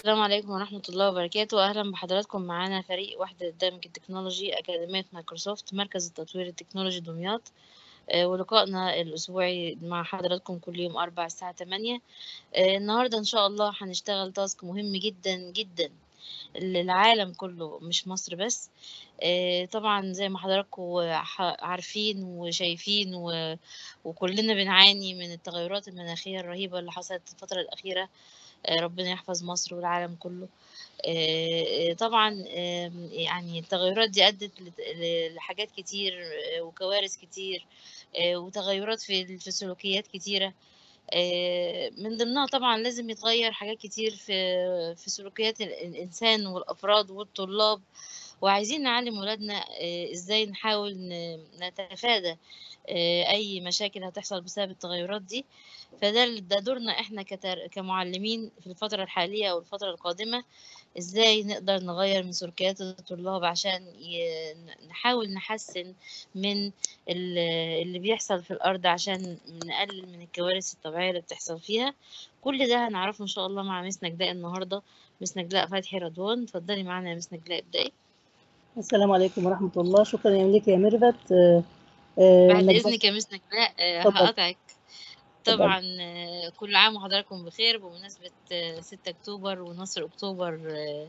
السلام عليكم ورحمة الله وبركاته أهلا بحضراتكم معانا فريق وحدة الدمج التكنولوجي أكاديمية مايكروسوفت مركز التطوير التكنولوجي دمياط آه، ولقائنا الأسبوعي مع حضراتكم كل يوم أربع الساعة تمانية آه، النهاردة إن شاء الله هنشتغل تاسك مهم جدا جدا للعالم كله مش مصر بس آه، طبعا زي ما حضراتكم عارفين وشايفين و- وكلنا بنعاني من التغيرات المناخية الرهيبة اللي حصلت الفترة الأخيرة آه، ربنا يحفظ مصر والعالم كله آه، طبعا آم، يعني التغيرات دي أدت لت- ل- لحاجات كتير آه، وكوارث كتير آه، وتغيرات في في سلوكيات كتيرة آه، من ضمنها طبعا لازم يتغير حاجات كتير في في سلوكيات ال- الإنسان والأفراد والطلاب وعايزين نعلم ولادنا آه، إزاي نحاول ن- نتفادى آه، أي مشاكل هتحصل بسبب التغيرات دي فده ده دورنا إحنا كتر- كمعلمين في الفترة الحالية أو الفترة القادمة إزاي نقدر نغير من سلوكيات الطلاب عشان ي- نحاول نحسن من ال- اللي بيحصل في الأرض عشان نقلل من الكوارث الطبيعية اللي بتحصل فيها كل ده هنعرفه إن شاء الله مع مس نجلاء النهاردة مس نجلاء فتحي رضوان اتفضلي معانا يا مس نجلاء ابدأي السلام عليكم ورحمة الله شكرا يا مليكة يا ميرفت آه، آه، بعد نجزاك- إذنك يا مس نجلاء آه، اتفضل. هقطعك طبعا آه، كل عام وحضراتكم بخير بمناسبة آه، 6 أكتوبر ونصر أكتوبر آه،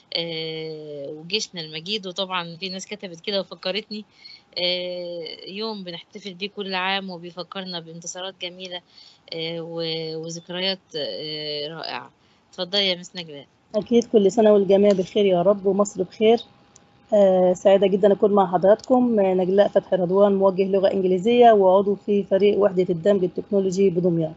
آه، وجيشنا المجيد وطبعا في ناس كتبت كده وفكرتني آه، يوم بنحتفل بيه كل عام وبيفكرنا بانتصارات جميلة آه، و- وذكريات آه، رائعة اتفضلي يا مس نجلاء أكيد كل سنة والجميع بخير يا رب ومصر بخير آه، سعيدة جدا أكون مع حضراتكم آه، نجلاء فتحي رضوان موجه لغة إنجليزية وعضو في فريق وحدة الدمج التكنولوجي بدمياط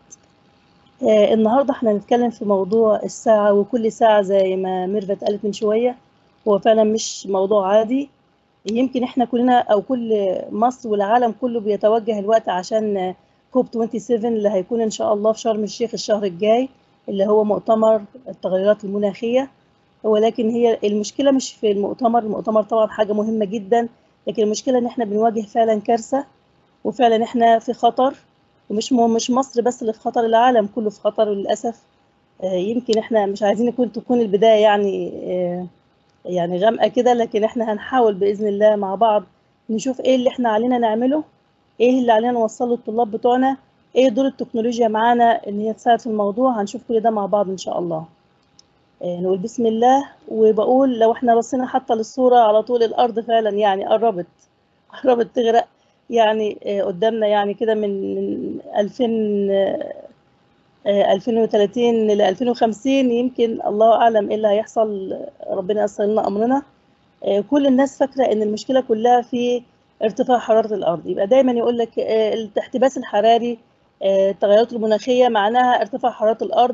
آه، النهاردة احنا هنتكلم في موضوع الساعة وكل ساعة زي ما ميرفت قالت من شوية هو فعلا مش موضوع عادي يمكن احنا كلنا او كل مصر والعالم كله بيتوجه الوقت عشان كوب 27 اللي هيكون ان شاء الله في شرم الشيخ الشهر الجاي اللي هو مؤتمر التغيرات المناخية ولكن هي المشكلة مش في المؤتمر المؤتمر طبعا حاجة مهمة جدا لكن المشكلة ان احنا بنواجه فعلا كارثة وفعلا احنا في خطر ومش م- مش مصر بس اللي في خطر العالم كله في خطر للأسف آه، يمكن احنا مش عايزين يكون تكون البداية يعني آه، يعني غامقة كده لكن احنا هنحاول بإذن الله مع بعض نشوف ايه اللي احنا علينا نعمله ايه اللي علينا نوصله للطلاب بتوعنا ايه دور التكنولوجيا معانا ان هي تساعد في الموضوع هنشوف كل ده مع بعض ان شاء الله آه، نقول بسم الله وبقول لو احنا بصينا حتى للصورة على طول الأرض فعلا يعني قربت قربت تغرق يعني آه، قدامنا يعني كده من من 2000 آه، آه، 2030 ل 2050 يمكن الله أعلم إيه اللي هيحصل ربنا ييسر لنا أمرنا آه، كل الناس فاكرة إن المشكلة كلها في ارتفاع حرارة الأرض يبقى دايما يقول لك آه، الاحتباس الحراري آه، التغيرات المناخية معناها ارتفاع حرارة الأرض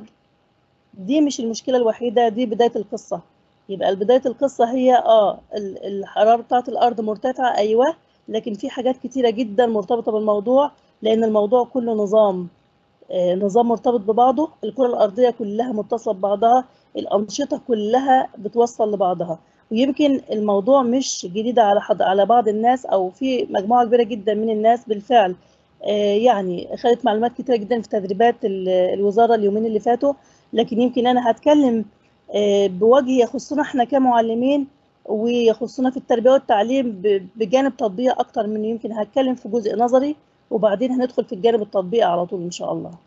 دي مش المشكلة الوحيدة دي بداية القصة يبقى بداية القصة هي اه ال- الحرارة بتاعت الأرض مرتفعة أيوة لكن في حاجات كتيرة جدا مرتبطة بالموضوع لأن الموضوع كله نظام آه، نظام مرتبط ببعضه الكرة الأرضية كلها متصلة ببعضها الأنشطة كلها بتوصل لبعضها ويمكن الموضوع مش جديد على حد على بعض الناس أو في مجموعة كبيرة جدا من الناس بالفعل آه، يعني خدت معلومات كتيرة جدا في تدريبات ال- الوزارة اليومين اللي فاتوا لكن يمكن أنا هتكلم آه، بوجه يخصنا احنا كمعلمين ويخصنا في التربية والتعليم ب- بجانب تطبيق أكتر من يمكن هتكلم في جزء نظري وبعدين هندخل في الجانب التطبيقي على طول إن شاء الله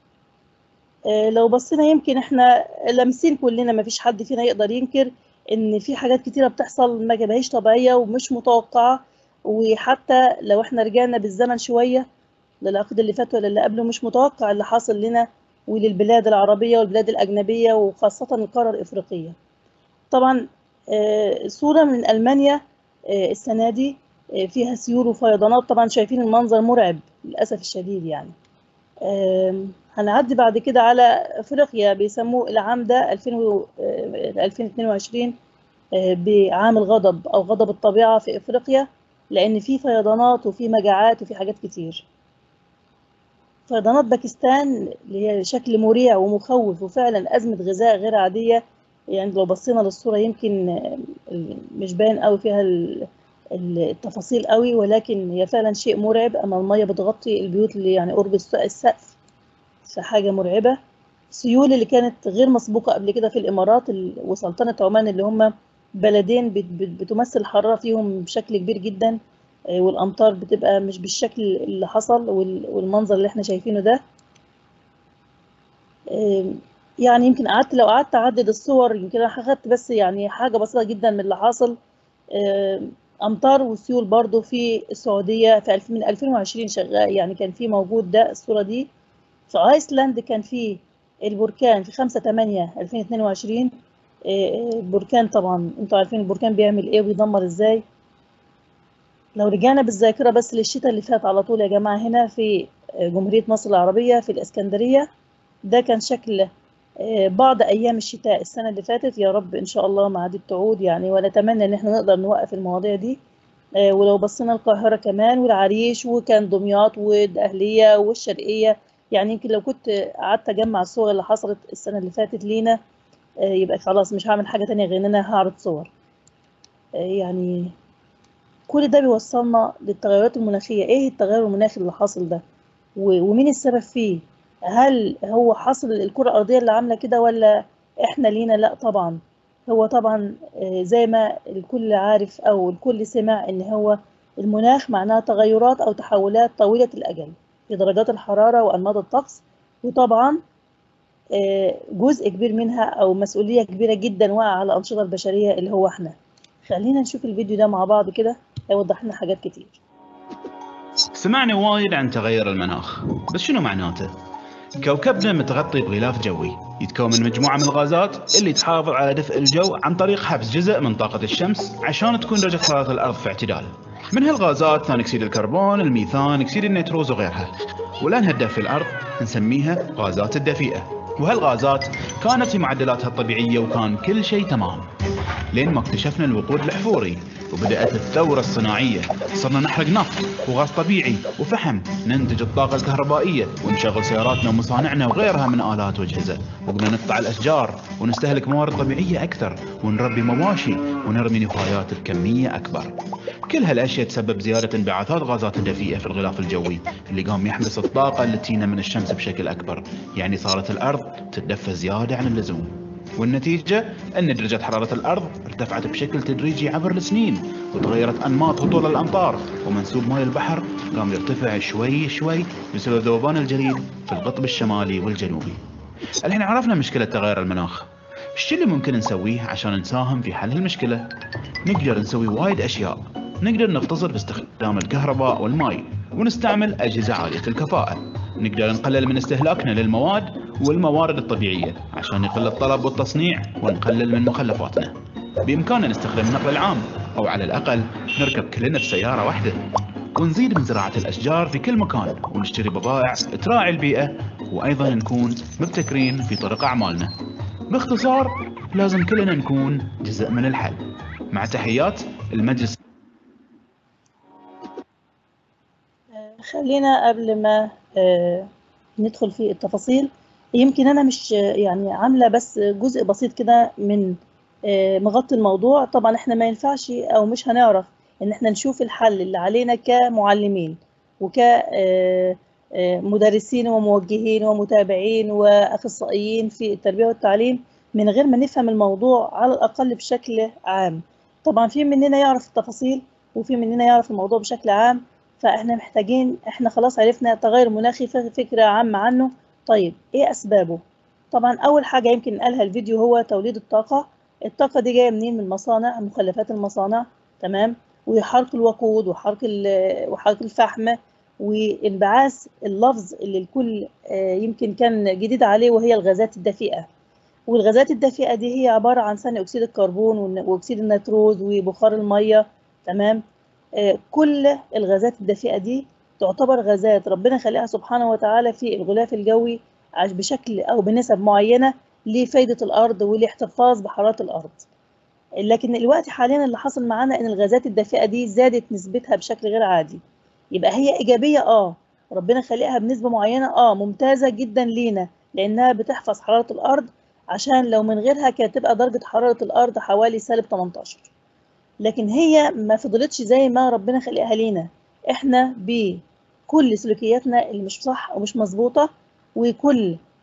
آه، لو بصينا يمكن احنا لامسين كلنا ما فيش حد فينا يقدر ينكر ان في حاجات كتيرة بتحصل ما جابهاش طبيعية ومش متوقعة وحتى لو احنا رجعنا بالزمن شوية للعقد اللي فات ولا اللي قبله مش متوقع اللي حاصل لنا وللبلاد العربية والبلاد الأجنبية وخاصة القارة الإفريقية طبعا آه، صورة من ألمانيا آه، السنة دي آه، فيها سيول وفيضانات طبعا شايفين المنظر مرعب للأسف الشديد يعني آم، هنعدي بعد كده على افريقيا بيسموه العام ده 2000 و- آه، 2022 آه، بعام الغضب او غضب الطبيعه في افريقيا لان في فيضانات وفي مجاعات وفي حاجات كتير فيضانات باكستان اللي هي شكل مريع ومخوف وفعلا ازمه غذاء غير عاديه يعني لو بصينا للصوره يمكن آه، ال- مش باين قوي فيها ال- ال- التفاصيل قوي ولكن هي فعلا شيء مرعب اما الميه بتغطي البيوت اللي يعني قرب الس- السقف فحاجة مرعبة سيول اللي كانت غير مسبوقة قبل كده في الإمارات وسلطنة عمان اللي هم بلدين بتمثل الحرارة فيهم بشكل كبير جدا والأمطار بتبقى مش بالشكل اللي حصل والمنظر اللي احنا شايفينه ده يعني يمكن قعدت لو قعدت أعدد الصور يمكن أنا أخدت بس يعني حاجة بسيطة جدا من اللي حاصل أمطار وسيول برضو في السعودية في من 2020 شغال يعني كان في موجود ده الصورة دي في ايسلاند كان في البركان في 5 8 2022 البركان طبعا انتوا عارفين البركان بيعمل ايه وبيدمر ازاي لو رجعنا بالذاكره بس للشتاء اللي فات على طول يا جماعه هنا في جمهوريه مصر العربيه في الاسكندريه ده كان شكل بعض ايام الشتاء السنه اللي فاتت يا رب ان شاء الله ما عادت تعود يعني ونتمنى ان احنا نقدر نوقف المواضيع دي ولو بصينا القاهره كمان والعريش وكان دمياط والدقهليه والشرقيه يعني يمكن لو كنت قعدت اجمع الصور اللي حصلت السنه اللي فاتت لينا يبقى خلاص مش هعمل حاجه تانية غير ان انا هعرض صور يعني كل ده بيوصلنا للتغيرات المناخيه ايه التغير المناخي اللي حاصل ده ومين السبب فيه هل هو حصل الكره الارضيه اللي عامله كده ولا احنا لينا لا طبعا هو طبعا زي ما الكل عارف او الكل سمع ان هو المناخ معناه تغيرات او تحولات طويله الاجل في درجات الحراره وانماط الطقس وطبعا جزء كبير منها او مسؤوليه كبيره جدا واقعه على الانشطه البشريه اللي هو احنا خلينا نشوف الفيديو ده مع بعض كده هيوضح لنا حاجات كتير سمعنا وايد عن تغير المناخ بس شنو معناته كوكبنا متغطي بغلاف جوي يتكون من مجموعة من الغازات اللي تحافظ على دفء الجو عن طريق حبس جزء من طاقة الشمس عشان تكون درجة حرارة الأرض في اعتدال من هالغازات ثاني أكسيد الكربون، الميثان، أكسيد النيتروز وغيرها ولأنها تدفي الأرض نسميها غازات الدفيئة وهالغازات كانت في معدلاتها الطبيعية وكان كل شيء تمام لين ما اكتشفنا الوقود الأحفوري وبدأت الثورة الصناعية صرنا نحرق نفط وغاز طبيعي وفحم ننتج الطاقة الكهربائية ونشغل سياراتنا ومصانعنا وغيرها من آلات وأجهزة وقمنا نقطع الأشجار ونستهلك موارد طبيعية أكثر ونربي مواشي ونرمي نفايات بكمية أكبر كل هالأشياء تسبب زيادة انبعاثات غازات الدفيئة في الغلاف الجوي اللي قام يحبس الطاقة اللي تجينا من الشمس بشكل أكبر يعني صارت الأرض تتدفى زيادة عن اللزوم والنتيجة أن درجة حرارة الأرض ارتفعت بشكل تدريجي عبر السنين وتغيرت أنماط هطول الأمطار ومنسوب ماء البحر قام يرتفع شوي شوي بسبب ذوبان الجليد في القطب الشمالي والجنوبي الحين عرفنا مشكلة تغير المناخ ايش اللي ممكن نسويه عشان نساهم في حل المشكلة؟ نقدر نسوي وايد أشياء نقدر نقتصر باستخدام الكهرباء والماء ونستعمل أجهزة عالية الكفاءة نقدر نقلل من استهلاكنا للمواد والموارد الطبيعية عشان يقل الطلب والتصنيع ونقلل من مخلفاتنا بإمكاننا نستخدم النقل العام أو على الأقل نركب كلنا في سيارة واحدة ونزيد من زراعة الأشجار في كل مكان ونشتري بضائع تراعي البيئة وأيضا نكون مبتكرين في طرق أعمالنا باختصار لازم كلنا نكون جزء من الحل مع تحيات المجلس خلينا قبل ما ندخل في التفاصيل يمكن انا مش يعني عامله بس جزء بسيط كده من مغطي الموضوع طبعا احنا ما ينفعش او مش هنعرف ان احنا نشوف الحل اللي علينا كمعلمين وك مدرسين وموجهين ومتابعين واخصائيين في التربيه والتعليم من غير ما نفهم الموضوع على الاقل بشكل عام طبعا في مننا يعرف التفاصيل وفي مننا يعرف الموضوع بشكل عام فاحنا محتاجين احنا خلاص عرفنا تغير مناخي فكره عامه عنه طيب ايه اسبابه طبعا اول حاجه يمكن قالها الفيديو هو توليد الطاقه الطاقه دي جايه منين من المصانع مخلفات المصانع تمام وحرق الوقود وحرق وحرق الفحم وانبعاث اللفظ اللي الكل يمكن كان جديد عليه وهي الغازات الدفيئه والغازات الدفيئه دي هي عباره عن ثاني اكسيد الكربون واكسيد النيتروز وبخار الميه تمام كل الغازات الدفيئه دي تعتبر غازات ربنا خلقها سبحانه وتعالى في الغلاف الجوي بشكل او بنسب معينه لفايده الارض ولاحتفاظ بحراره الارض لكن الوقت حاليا اللي حصل معانا ان الغازات الدافئه دي زادت نسبتها بشكل غير عادي يبقى هي ايجابيه اه ربنا خلقها بنسبه معينه اه ممتازه جدا لينا لانها بتحفظ حراره الارض عشان لو من غيرها كانت تبقى درجه حراره الارض حوالي سالب 18 لكن هي ما فضلتش زي ما ربنا خلقها لينا احنا بكل سلوكياتنا اللي مش صح ومش مظبوطه وكل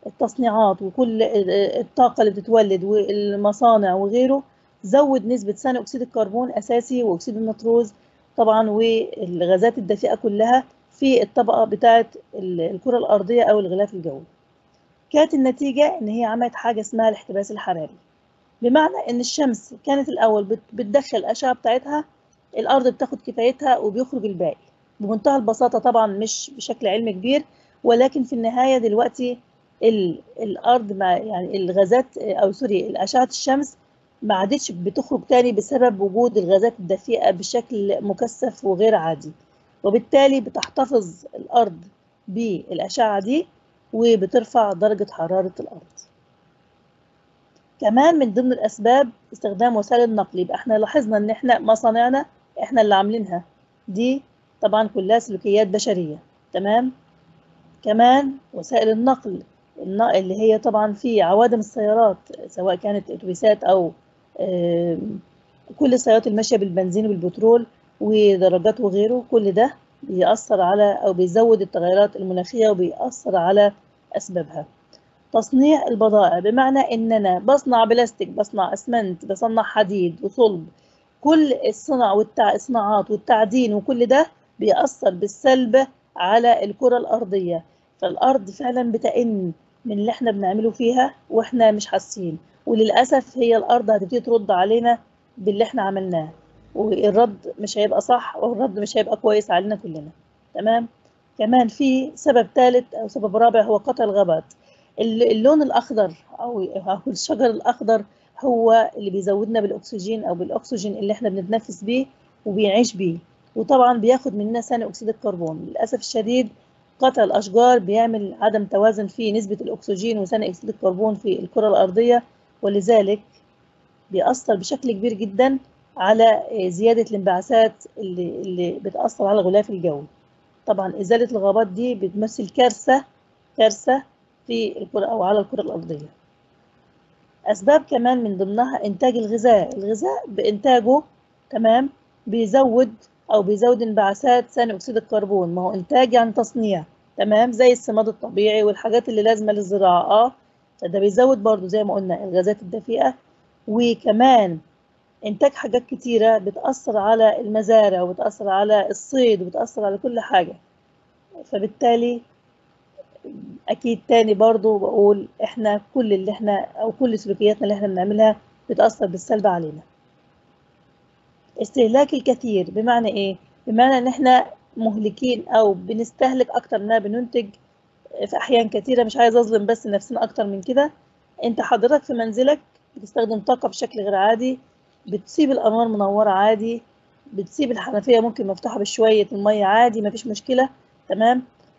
التصنيعات وكل الطاقة اللي بتتولد والمصانع وغيره زود نسبة ثاني أكسيد الكربون أساسي وأكسيد النيتروز طبعا والغازات الدافئة كلها في الطبقة بتاعة الكرة الأرضية أو الغلاف الجوي كانت النتيجة إن هي عملت حاجة اسمها الاحتباس الحراري بمعنى إن الشمس كانت الأول بتدخل الأشعة بتاعتها الأرض بتاخد كفايتها وبيخرج الباقي بمنتهى البساطة طبعا مش بشكل علمي كبير ولكن في النهاية دلوقتي الأرض مع يعني الغازات أو سوري الأشعة الشمس ما عادتش بتخرج تاني بسبب وجود الغازات الدفيئة بشكل مكثف وغير عادي وبالتالي بتحتفظ الأرض بالأشعة دي وبترفع درجة حرارة الأرض كمان من ضمن الأسباب استخدام وسائل النقل يبقى احنا لاحظنا ان احنا مصانعنا احنا اللي عاملينها دي طبعا كلها سلوكيات بشرية تمام كمان وسائل النقل اللي هي طبعا في عوادم السيارات سواء كانت اتوبيسات او كل السيارات الماشيه بالبنزين والبترول ودراجات وغيره كل ده بيأثر على او بيزود التغيرات المناخيه وبيأثر على اسبابها تصنيع البضائع بمعنى ان انا بصنع بلاستيك بصنع اسمنت بصنع حديد وصلب كل الصنع والصناعات والتعدين وكل ده بيأثر بالسلب على الكرة الأرضية فالأرض فعلا بتئن من اللي احنا بنعمله فيها واحنا مش حاسين وللأسف هي الأرض هتبتدي ترد علينا باللي احنا عملناه والرد مش هيبقى صح والرد مش هيبقى كويس علينا كلنا تمام كمان في سبب ثالث أو سبب رابع هو قطع الغابات اللون الأخضر أو الشجر الأخضر هو اللي بيزودنا بالأكسجين أو بالأكسجين اللي احنا بنتنفس بيه وبيعيش بيه وطبعا بياخد مننا ثاني أكسيد الكربون للأسف الشديد قطع الأشجار بيعمل عدم توازن في نسبة الأكسجين وثاني أكسيد الكربون في الكرة الأرضية ولذلك بيأثر بشكل كبير جدا على زيادة الانبعاثات اللي, اللي بتأثر على الغلاف الجوي طبعا إزالة الغابات دي بتمثل كارثة كارثة في الكرة أو على الكرة الأرضية أسباب كمان من ضمنها إنتاج الغذاء الغذاء بإنتاجه تمام بيزود أو بيزود انبعاثات ثاني أكسيد الكربون ما هو إنتاج يعني تصنيع تمام زي السماد الطبيعي والحاجات اللي لازمة للزراعة اه فده بيزود برضو زي ما قلنا الغازات الدفيئة وكمان إنتاج حاجات كتيرة بتأثر على المزارع وبتأثر على الصيد وبتأثر على كل حاجة فبالتالي أكيد تاني برضو بقول إحنا كل اللي إحنا أو كل سلوكياتنا اللي إحنا بنعملها بتأثر بالسلب علينا استهلاك الكثير بمعنى إيه؟ بمعنى إن إحنا مهلكين أو بنستهلك أكتر ما بننتج في أحيان كثيرة مش عايز أظلم بس نفسنا أكتر من كده أنت حضرتك في منزلك بتستخدم طاقة بشكل غير عادي بتسيب الأنوار منورة عادي بتسيب الحنفية ممكن مفتوحة بشوية المية عادي مفيش مشكلة تمام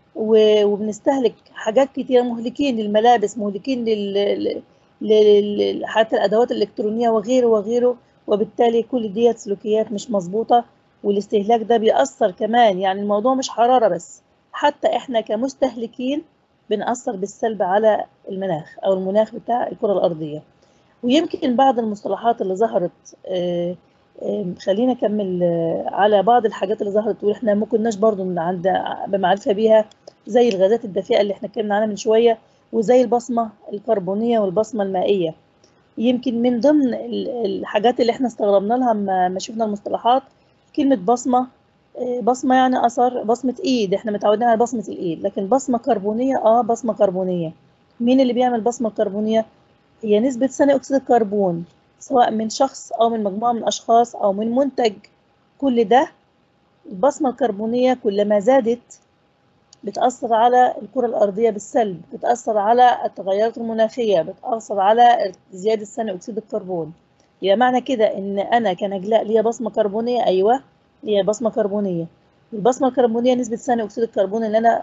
وبنستهلك حاجات كتيرة مهلكين للملابس مهلكين لل... لل... حتى الأدوات الإلكترونية وغيره وغيره وبالتالي كل ديت سلوكيات مش مظبوطة والاستهلاك ده بيأثر كمان يعني الموضوع مش حرارة بس حتى إحنا كمستهلكين بنأثر بالسلب على المناخ أو المناخ بتاع الكرة الأرضية ويمكن بعض المصطلحات اللي ظهرت آه خلينا اكمل على بعض الحاجات اللي ظهرت واحنا ما كناش برضو عند بمعرفه بيها زي الغازات الدافئه اللي احنا اتكلمنا عنها من شويه وزي البصمه الكربونيه والبصمه المائيه يمكن من ضمن الحاجات اللي احنا استغربنا لها ما شفنا المصطلحات كلمه بصمه بصمه يعني اثر بصمه ايد احنا متعودين على بصمه الايد لكن بصمه كربونيه اه بصمه كربونيه مين اللي بيعمل بصمه كربونيه هي نسبه ثاني اكسيد الكربون سواء من شخص أو من مجموعة من أشخاص أو من منتج كل ده البصمة الكربونية كلما زادت بتأثر على الكرة الأرضية بالسلب بتأثر على التغيرات المناخية بتأثر على زيادة ثاني أكسيد الكربون يبقى معنى كده إن أنا كنجلاء ليا بصمة كربونية أيوة ليا بصمة كربونية البصمة الكربونية نسبة ثاني أكسيد الكربون اللي أنا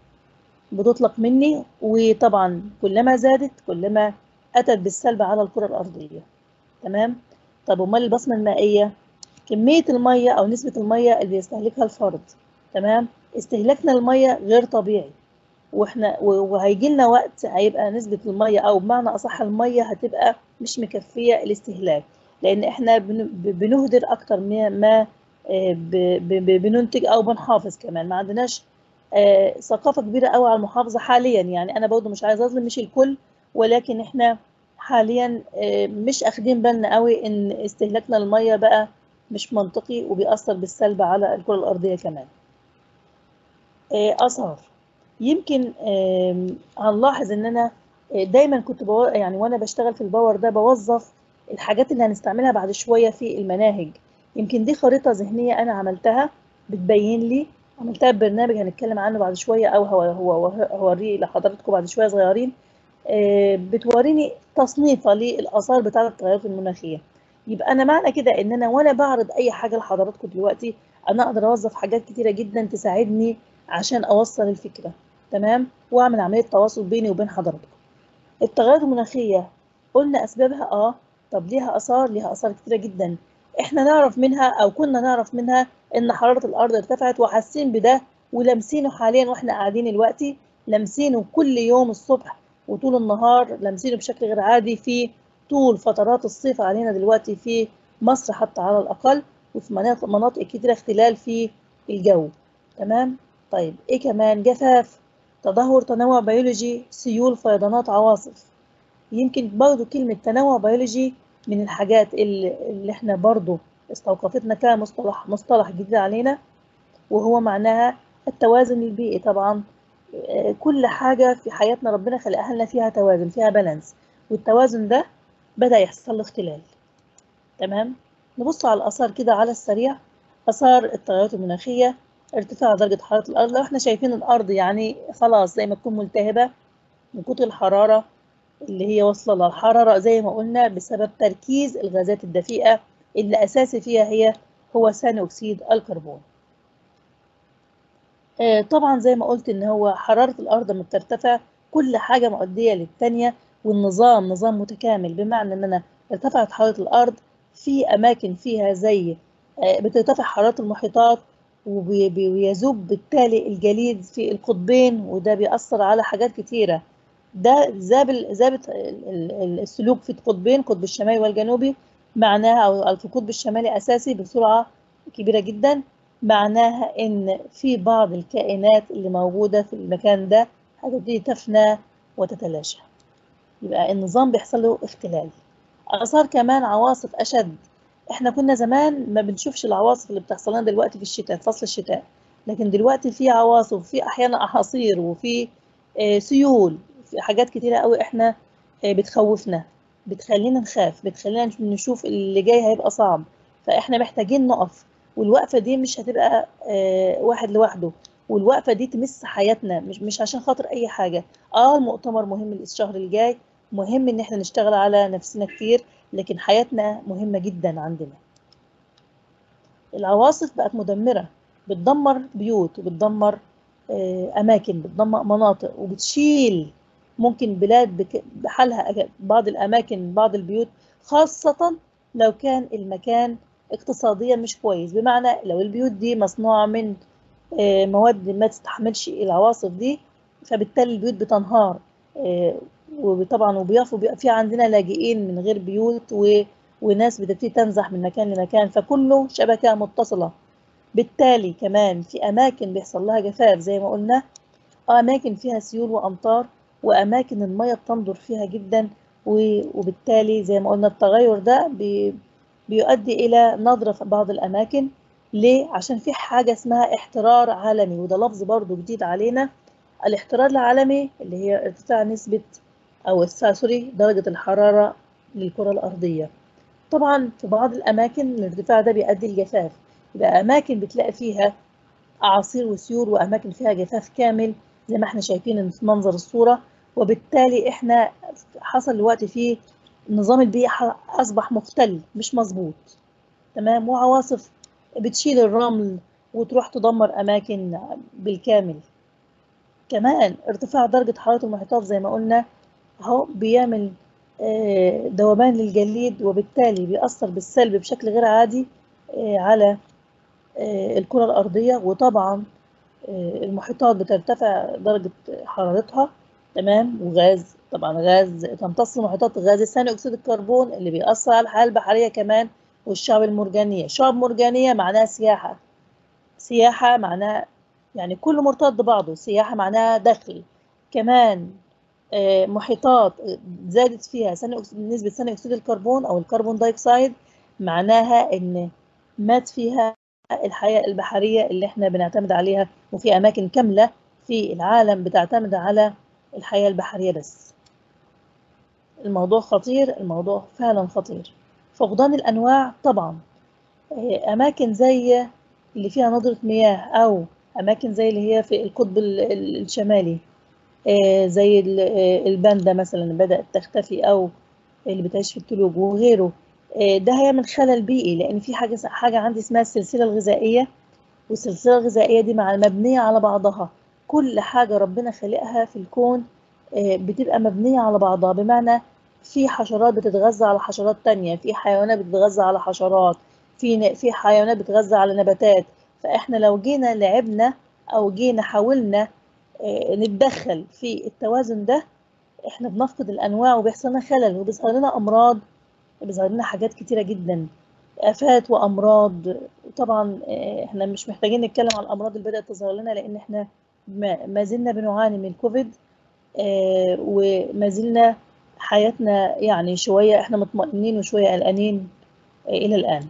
بتطلق مني وطبعا كلما زادت كلما أتت بالسلب على الكرة الأرضية تمام طب امال البصمه المائيه كميه الميه او نسبه الميه اللي بيستهلكها الفرد تمام استهلاكنا الميه غير طبيعي واحنا وهيجي لنا وقت هيبقى نسبه الميه او بمعنى اصح الميه هتبقى مش مكفيه الاستهلاك لان احنا بنهدر اكتر ما بننتج او بنحافظ كمان ما عندناش آه، ثقافة كبيرة قوي على المحافظة حاليا يعني أنا برضه مش عايزة أظلم مش الكل ولكن إحنا حاليا آه، مش أخدين بالنا قوي إن استهلاكنا للمية بقى مش منطقي وبيأثر بالسلب على الكرة الأرضية كمان آه، آثار يمكن آم، هنلاحظ إن أنا آه، دايما كنت بو... يعني وأنا بشتغل في الباور ده بوظف الحاجات اللي هنستعملها بعد شوية في المناهج يمكن دي خريطة ذهنية أنا عملتها بتبين لي عملتها ببرنامج هنتكلم عنه بعد شوية أو هو هو هوريه لحضراتكم بعد شوية صغيرين آه، بتوريني تصنيفة للآثار بتاعة التغيرات المناخية يبقى أنا معنى كده إن أنا وأنا بعرض أي حاجة لحضراتكم دلوقتي أنا أقدر أوظف حاجات كتيرة جدا تساعدني عشان أوصل الفكرة تمام وأعمل عملية تواصل بيني وبين حضراتكم التغيرات المناخية قلنا أسبابها آه طب ليها آثار ليها آثار كتيرة جدا إحنا نعرف منها أو كنا نعرف منها إن حرارة الأرض ارتفعت وحاسين بده ولامسينه حاليا وإحنا قاعدين دلوقتي لامسينه كل يوم الصبح وطول النهار لامسينه بشكل غير عادي في طول فترات الصيف علينا دلوقتي في مصر حتى على الأقل وفي مناطق مناطق كتيرة اختلال في الجو تمام طيب إيه كمان جفاف تدهور تنوع بيولوجي سيول فيضانات عواصف يمكن برضو كلمة تنوع بيولوجي من الحاجات اللي, اللي احنا برضو استوقفتنا كمصطلح مصطلح جديد علينا وهو معناها التوازن البيئي طبعا آه، كل حاجة في حياتنا ربنا خلقها لنا فيها توازن فيها بالانس والتوازن ده بدأ يحصل له اختلال تمام نبص على الآثار كده على السريع آثار التغيرات المناخية ارتفاع درجة حرارة الأرض لو احنا شايفين الأرض يعني خلاص زي ما تكون ملتهبة من كتر الحرارة اللي هي واصلة للحرارة زي ما قلنا بسبب تركيز الغازات الدفيئة اللي أساسي فيها هي هو ثاني أكسيد الكربون آه، طبعا زي ما قلت ان هو حرارة الارض لما بترتفع كل حاجة مؤدية للتانية والنظام نظام متكامل بمعنى ان انا ارتفعت حرارة الارض في اماكن فيها زي آه، بترتفع حرارة المحيطات وبي- بي- ويذوب بالتالي الجليد في القطبين وده بيأثر على حاجات كتيرة ده ذاب ال- ذابت ال- ال- السلوك في القطبين القطب الشمالي والجنوبي معناها او في القطب الشمالي اساسي بسرعة كبيرة جدا معناها ان في بعض الكائنات اللي موجودة في المكان ده هتبتدي تفنى وتتلاشى يبقى النظام بيحصل له اختلال آثار كمان عواصف أشد احنا كنا زمان ما بنشوفش العواصف اللي بتحصل لنا دلوقتي في الشتاء في فصل الشتاء لكن دلوقتي في عواصف في أحيانا أحاصير وفي آه، سيول في حاجات كتيرة قوي احنا آه، بتخوفنا بتخلينا نخاف بتخلينا نشوف اللي جاي هيبقى صعب فاحنا محتاجين نقف والوقفة دي مش هتبقى آه، واحد لوحده والوقفة دي تمس حياتنا مش مش عشان خاطر أي حاجة اه المؤتمر مهم الشهر الجاي مهم إن احنا نشتغل على نفسنا كتير لكن حياتنا مهمة جدا عندنا العواصف بقت مدمرة بتدمر بيوت وبتدمر آه، أماكن بتدمر مناطق وبتشيل ممكن بلاد بك- بحالها بعض الأماكن بعض البيوت خاصة لو كان المكان اقتصاديا مش كويس بمعنى لو البيوت دي مصنوعة من آه، مواد ما تستحملش العواصف دي فبالتالي البيوت بتنهار آه، وطبعا وبيقفوا بيبقى في عندنا لاجئين من غير بيوت و... وناس بتبتدي تنزح من مكان لمكان فكله شبكة متصلة بالتالي كمان في أماكن بيحصل لها جفاف زي ما قلنا أماكن فيها سيول وأمطار وأماكن المية بتندر فيها جدا و- وبالتالي زي ما قلنا التغير ده بي بيؤدي إلى نضرة في بعض الأماكن ليه؟ عشان في حاجة اسمها احترار عالمي وده لفظ برضو جديد علينا الاحترار العالمي اللي هي ارتفاع نسبة أو السا- سوري درجة الحرارة للكرة الأرضية طبعا في بعض الأماكن الارتفاع ده بيؤدي لجفاف يبقى أماكن بتلاقي فيها أعاصير وسيول وأماكن فيها جفاف كامل زي ما احنا شايفين في منظر الصورة وبالتالي احنا حصل الوقت فيه النظام البيئي ح- أصبح مختل مش مظبوط تمام وعواصف بتشيل الرمل وتروح تدمر أماكن بالكامل كمان ارتفاع درجة حرارة المحيطات زي ما قلنا اهو بيعمل آه، ذوبان للجليد وبالتالي بيأثر بالسلب بشكل غير عادي آه، على آه، الكرة الأرضية وطبعا آه، المحيطات بترتفع درجة حرارتها تمام وغاز طبعا غاز تمتص المحيطات غاز ثاني أكسيد الكربون اللي بيأثر على الحياة البحرية كمان والشعب المرجانية شعب مرجانية معناها سياحة سياحة معناها يعني كله مرتبط ببعضه السياحة معناها دخل كمان آه، محيطات زادت فيها ثاني أكس- نسبة ثاني أكسيد الكربون أو الكربون دايوكسيد معناها إن مات فيها الحياة البحرية اللي احنا بنعتمد عليها وفي أماكن كاملة في العالم بتعتمد على الحياة البحرية بس الموضوع خطير الموضوع فعلا خطير فقدان الأنواع طبعا آه، أماكن زي اللي فيها ندرة مياه أو أماكن زي اللي هي في القطب ال- ال- الشمالي آه، زي ال- آه، الباندا مثلا بدأت تختفي أو اللي بتعيش في التلوج وغيره آه، ده هيعمل خلل بيئي لأن في حاجة حاجة عندي اسمها السلسلة الغذائية والسلسلة الغذائية دي مع مبنية على بعضها كل حاجة ربنا خلقها في الكون آه، بتبقى مبنية على بعضها بمعنى في حشرات بتتغذى على حشرات تانية في حيوانات بتتغذى على حشرات في ن- في حيوانات بتتغذى على نباتات فاحنا لو جينا لعبنا او جينا حاولنا آه، نتدخل في التوازن ده احنا بنفقد الانواع وبيحصل لنا خلل وبيظهر لنا امراض بيظهر لنا حاجات كتيره جدا آفات وأمراض وطبعا آه، احنا مش محتاجين نتكلم عن الأمراض اللي بدأت تظهر لنا لأن احنا ما ما زلنا بنعاني من الكوفيد آه، وما زلنا حياتنا يعني شوية احنا مطمئنين وشوية قلقانين آه، إلى الآن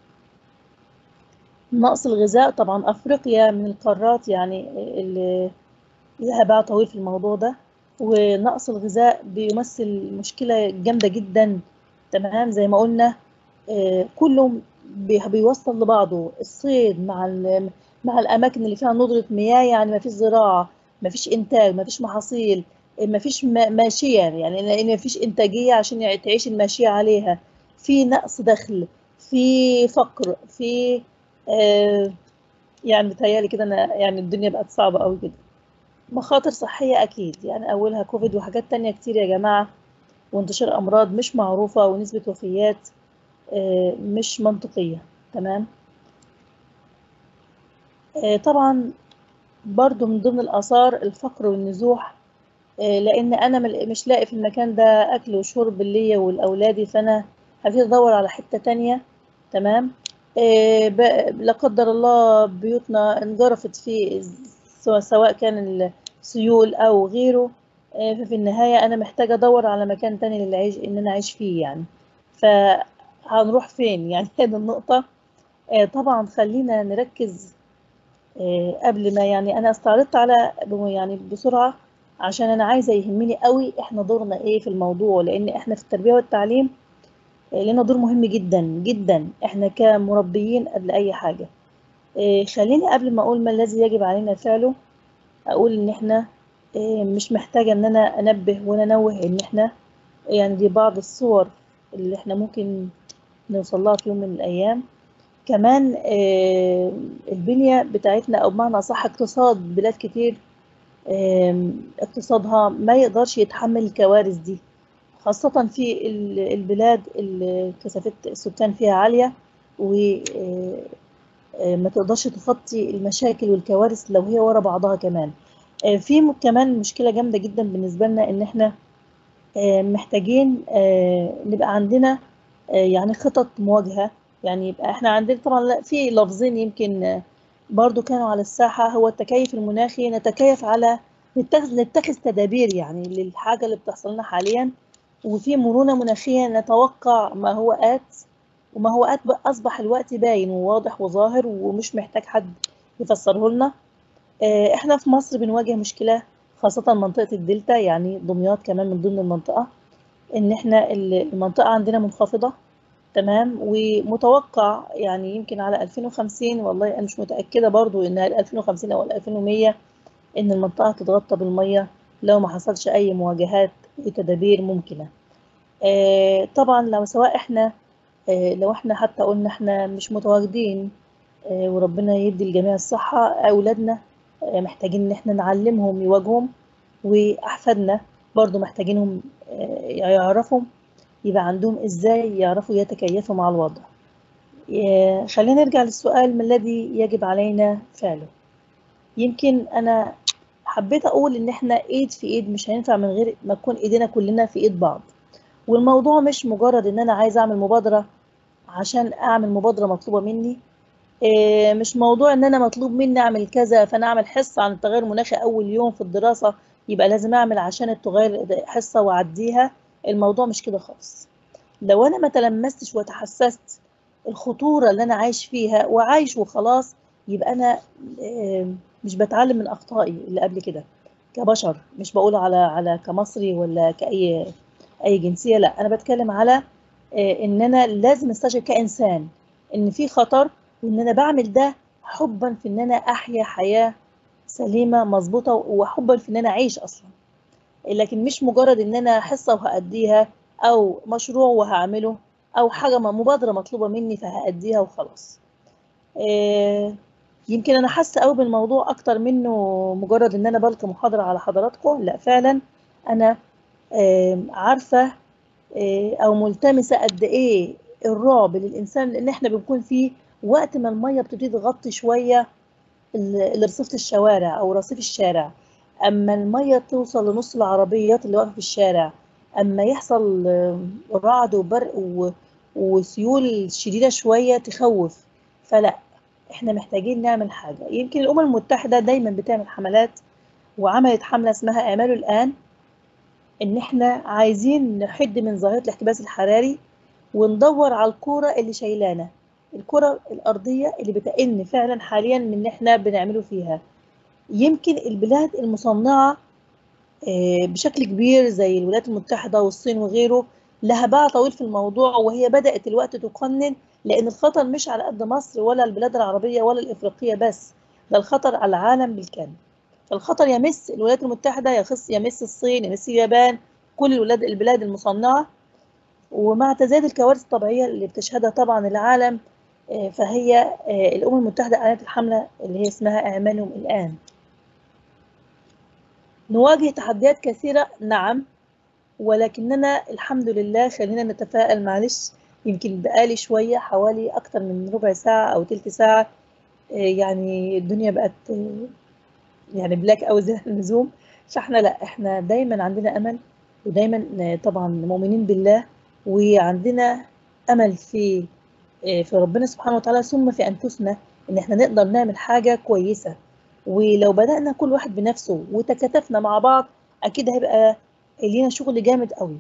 نقص الغذاء طبعا أفريقيا من القارات يعني اللي لها باع طويل في الموضوع ده ونقص الغذاء بيمثل مشكلة جامدة جدا تمام زي ما قلنا آه، كله بي- بيوصل لبعضه الصيد مع ال- مع الأماكن اللي فيها ندرة مياه يعني ما فيش زراعة ما فيش إنتاج ما فيش محاصيل ما فيش م- ماشية يعني لأن ما فيش إنتاجية عشان يع- تعيش الماشية عليها في نقص دخل في فقر في آه، يعني بتهيألي كده أنا يعني الدنيا بقت صعبة قوي كده مخاطر صحية أكيد يعني أولها كوفيد وحاجات تانية كتير يا جماعة وانتشار أمراض مش معروفة ونسبة وفيات آه، مش منطقية تمام آه، طبعا برضو من ضمن الآثار الفقر والنزوح آه، لأن أنا مل- مش لاقي في المكان ده أكل وشرب ليا ولأولادي فأنا هبتدي أدور على حتة تانية تمام آه، ب- لا قدر الله بيوتنا انجرفت في سواء سواء كان السيول أو غيره آه، ففي النهاية أنا محتاجة أدور على مكان تاني للعيش إن أنا أعيش فيه يعني فهنروح فين يعني هذه النقطة آه، طبعا خلينا نركز آه، قبل ما يعني انا استعرضت على يعني بسرعه عشان انا عايزه يهمني قوي احنا دورنا ايه في الموضوع لان احنا في التربيه والتعليم آه، لنا دور مهم جدا جدا احنا كمربيين قبل اي حاجه آه، خليني قبل ما اقول ما الذي يجب علينا فعله اقول ان احنا آه، مش محتاجه ان انا انبه وننوه ان احنا يعني دي بعض الصور اللي احنا ممكن نوصل لها في يوم من الايام كمان آه، البنية بتاعتنا أو بمعنى أصح اقتصاد بلاد كتير آم، اقتصادها ما يقدرش يتحمل الكوارث دي خاصة في ال- البلاد اللي كثافة السكان فيها عالية وما تقدرش تغطي المشاكل والكوارث لو هي ورا بعضها كمان آه، في م- كمان مشكلة جامدة جدا بالنسبة لنا إن إحنا آه، محتاجين آه، نبقى عندنا آه، يعني خطط مواجهة يعني يبقى احنا عندنا طبعا لا- في لفظين يمكن آه، برضو كانوا على الساحة هو التكيف المناخي نتكيف على نتخذ نتخذ تدابير يعني للحاجة اللي بتحصل لنا حاليا وفي مرونة مناخية نتوقع ما هو آت وما هو آت بقى أصبح الوقت باين وواضح وظاهر ومش محتاج حد يفسره لنا آه، احنا في مصر بنواجه مشكلة خاصة منطقة الدلتا يعني دمياط كمان من ضمن المنطقة ان احنا ال- المنطقة عندنا منخفضة تمام ومتوقع يعني يمكن على 2050 والله انا مش متأكدة برضو ان 2050 او 2100 ان المنطقة هتتغطى بالمية لو ما حصلش اي مواجهات وتدابير ممكنة آه، طبعا لو سواء احنا آه، لو احنا حتى قلنا احنا مش متواجدين آه، وربنا يدي الجميع الصحة أولادنا آه، محتاجين إن احنا نعلمهم يواجههم وأحفادنا برضو محتاجينهم آه، يعرفوا يبقى عندهم إزاي يعرفوا يتكيفوا مع الوضع آه، خلينا نرجع للسؤال ما الذي يجب علينا فعله يمكن أنا حبيت أقول إن احنا إيد في إيد مش هينفع من غير ما تكون إيدينا كلنا في إيد بعض والموضوع مش مجرد إن أنا عايز أعمل مبادرة عشان أعمل مبادرة مطلوبة مني إيه، مش موضوع ان انا مطلوب مني اعمل كذا فانا اعمل حصه عن التغير المناخي اول يوم في الدراسه يبقى لازم اعمل عشان التغير حصه واعديها الموضوع مش كده خالص لو انا ما تلمستش وتحسست الخطوره اللي انا عايش فيها وعايش وخلاص يبقى انا إيه، مش بتعلم من اخطائي اللي قبل كده كبشر مش بقول على على كمصري ولا كاي اي جنسيه لا انا بتكلم على إيه، ان انا لازم استشعر كانسان ان في خطر وان انا بعمل ده حبا في ان انا احيا حياه سليمه مظبوطه وحبا في ان انا اعيش اصلا لكن مش مجرد ان انا حصه وهاديها او مشروع وهعمله او حاجه مبادره مطلوبه مني فهاديها وخلاص إيه، يمكن انا حاسه قوي بالموضوع اكتر منه مجرد ان انا بلقي محاضره على حضراتكم لا فعلا انا إيه، عارفه إيه، او ملتمسه قد ايه الرعب للانسان ان احنا بنكون فيه وقت ما الميه بتبتدي تغطي شويه ال- رصيف الشوارع او رصيف الشارع اما الميه توصل لنص العربيات اللي واقفه في الشارع اما يحصل آه، رعد وبرق و- وسيول شديده شويه تخوف فلا احنا محتاجين نعمل حاجه يمكن الامم المتحده دايما بتعمل حملات وعملت حمله اسمها اعملوا الان ان احنا عايزين نحد من ظاهره الاحتباس الحراري وندور على الكوره اللي شايلانا الكرة الأرضية اللي بتئن فعلا حاليا من اللي احنا بنعمله فيها يمكن البلاد المصنعة آه، بشكل كبير زي الولايات المتحدة والصين وغيره لها باع طويل في الموضوع وهي بدأت الوقت تقنن لأن الخطر مش على قد مصر ولا البلاد العربية ولا الإفريقية بس ده الخطر على العالم بالكامل فالخطر يمس الولايات المتحدة يخص يمس الصين يمس اليابان كل الولاد البلاد المصنعة ومع تزايد الكوارث الطبيعية اللي بتشهدها طبعا العالم آه، فهي آه، الأمم المتحدة أعلنت الحملة اللي هي اسمها اعملهم الآن نواجه تحديات كثيرة نعم ولكننا الحمد لله خلينا نتفائل معلش يمكن بقالي شوية حوالي أكتر من ربع ساعة أو تلت ساعة آه، يعني الدنيا بقت آه، يعني بلاك أوي زي اللزوم فاحنا لا احنا دايما عندنا أمل ودايما آه، طبعا مؤمنين بالله وعندنا أمل في آه، في ربنا سبحانه وتعالى ثم في أنفسنا إن إحنا نقدر نعمل حاجة كويسة ولو بدأنا كل واحد بنفسه وتكاتفنا مع بعض أكيد هيبقى لينا شغل جامد قوي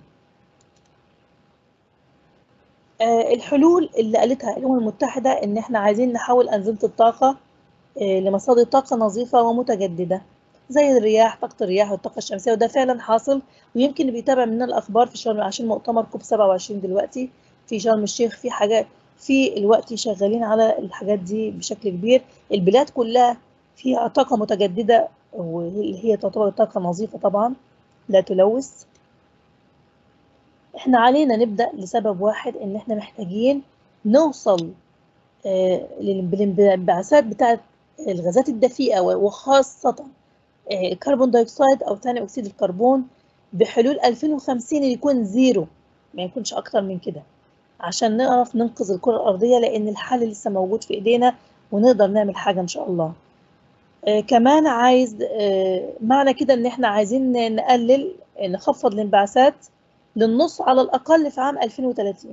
آه، الحلول اللي قالتها الأمم المتحدة إن إحنا عايزين نحول أنظمة الطاقة آه، لمصادر طاقة نظيفة ومتجددة زي الرياح طاقة الرياح والطاقة الشمسية وده فعلا حاصل ويمكن اللي بيتابع مننا الأخبار في شرم عشان مؤتمر كوب 27 دلوقتي في شرم الشيخ في حاجات في الوقت شغالين على الحاجات دي بشكل كبير البلاد كلها فيها طاقة متجددة واللي هي تعتبر طاقة نظيفة طبعا لا تلوث احنا علينا نبدأ لسبب واحد ان احنا محتاجين نوصل آه، لل- بالانبعاثات بتاعت الغازات الدفيئة وخاصة آه، كربون دايوكسيد او ثاني اكسيد الكربون بحلول 2050 يكون زيرو ما يكونش اكتر من كده عشان نعرف ننقذ الكرة الأرضية لأن الحل لسه موجود في إيدينا ونقدر نعمل حاجة إن شاء الله آه كمان عايز آه معنى كده إن إحنا عايزين نقلل نخفض الانبعاثات للنص على الأقل في عام 2030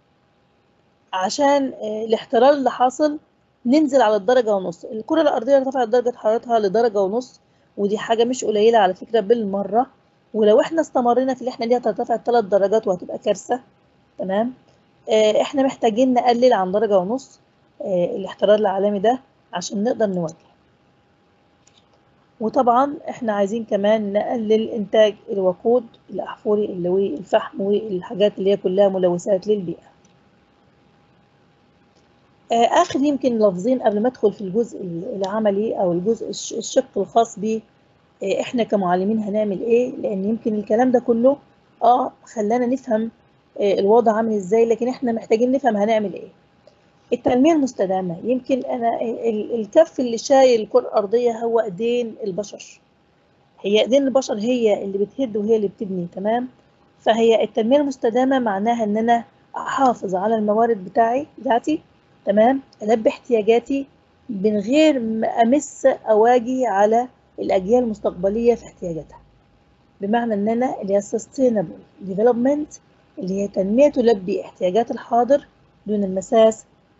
عشان آه الاحترار اللي حاصل ننزل على الدرجة ونص الكرة الأرضية ارتفعت درجة حرارتها لدرجة ونص ودي حاجة مش قليلة على فكرة بالمرة ولو احنا استمرينا في اللي احنا دي هترتفع ثلاث درجات وهتبقى كارثة تمام آه، احنا محتاجين نقلل عن درجة ونص آه، الاحترار العالمي ده عشان نقدر نواجه وطبعا احنا عايزين كمان نقلل انتاج الوقود الاحفوري اللي الفحم والحاجات اللي هي كلها ملوثات للبيئة آه، اخر يمكن لفظين قبل ما ادخل في الجزء العملي او الجزء الش- الشق الخاص ب آه، احنا كمعلمين هنعمل ايه لان يمكن الكلام ده كله اه خلانا نفهم آه، الوضع عامل ازاي لكن احنا محتاجين نفهم هنعمل ايه التنمية المستدامة يمكن انا ال- الكف اللي شايل الكرة الارضية هو ايدين البشر هي ايدين البشر هي اللي بتهد وهي اللي بتبني تمام فهي التنمية المستدامة معناها ان انا احافظ على الموارد بتاعي بتاعتي تمام البي احتياجاتي من غير ما امس اواجي على الاجيال المستقبلية في احتياجاتها بمعنى ان انا اللي هي sustainable development اللي هي تنمية تلبي احتياجات الحاضر دون المساس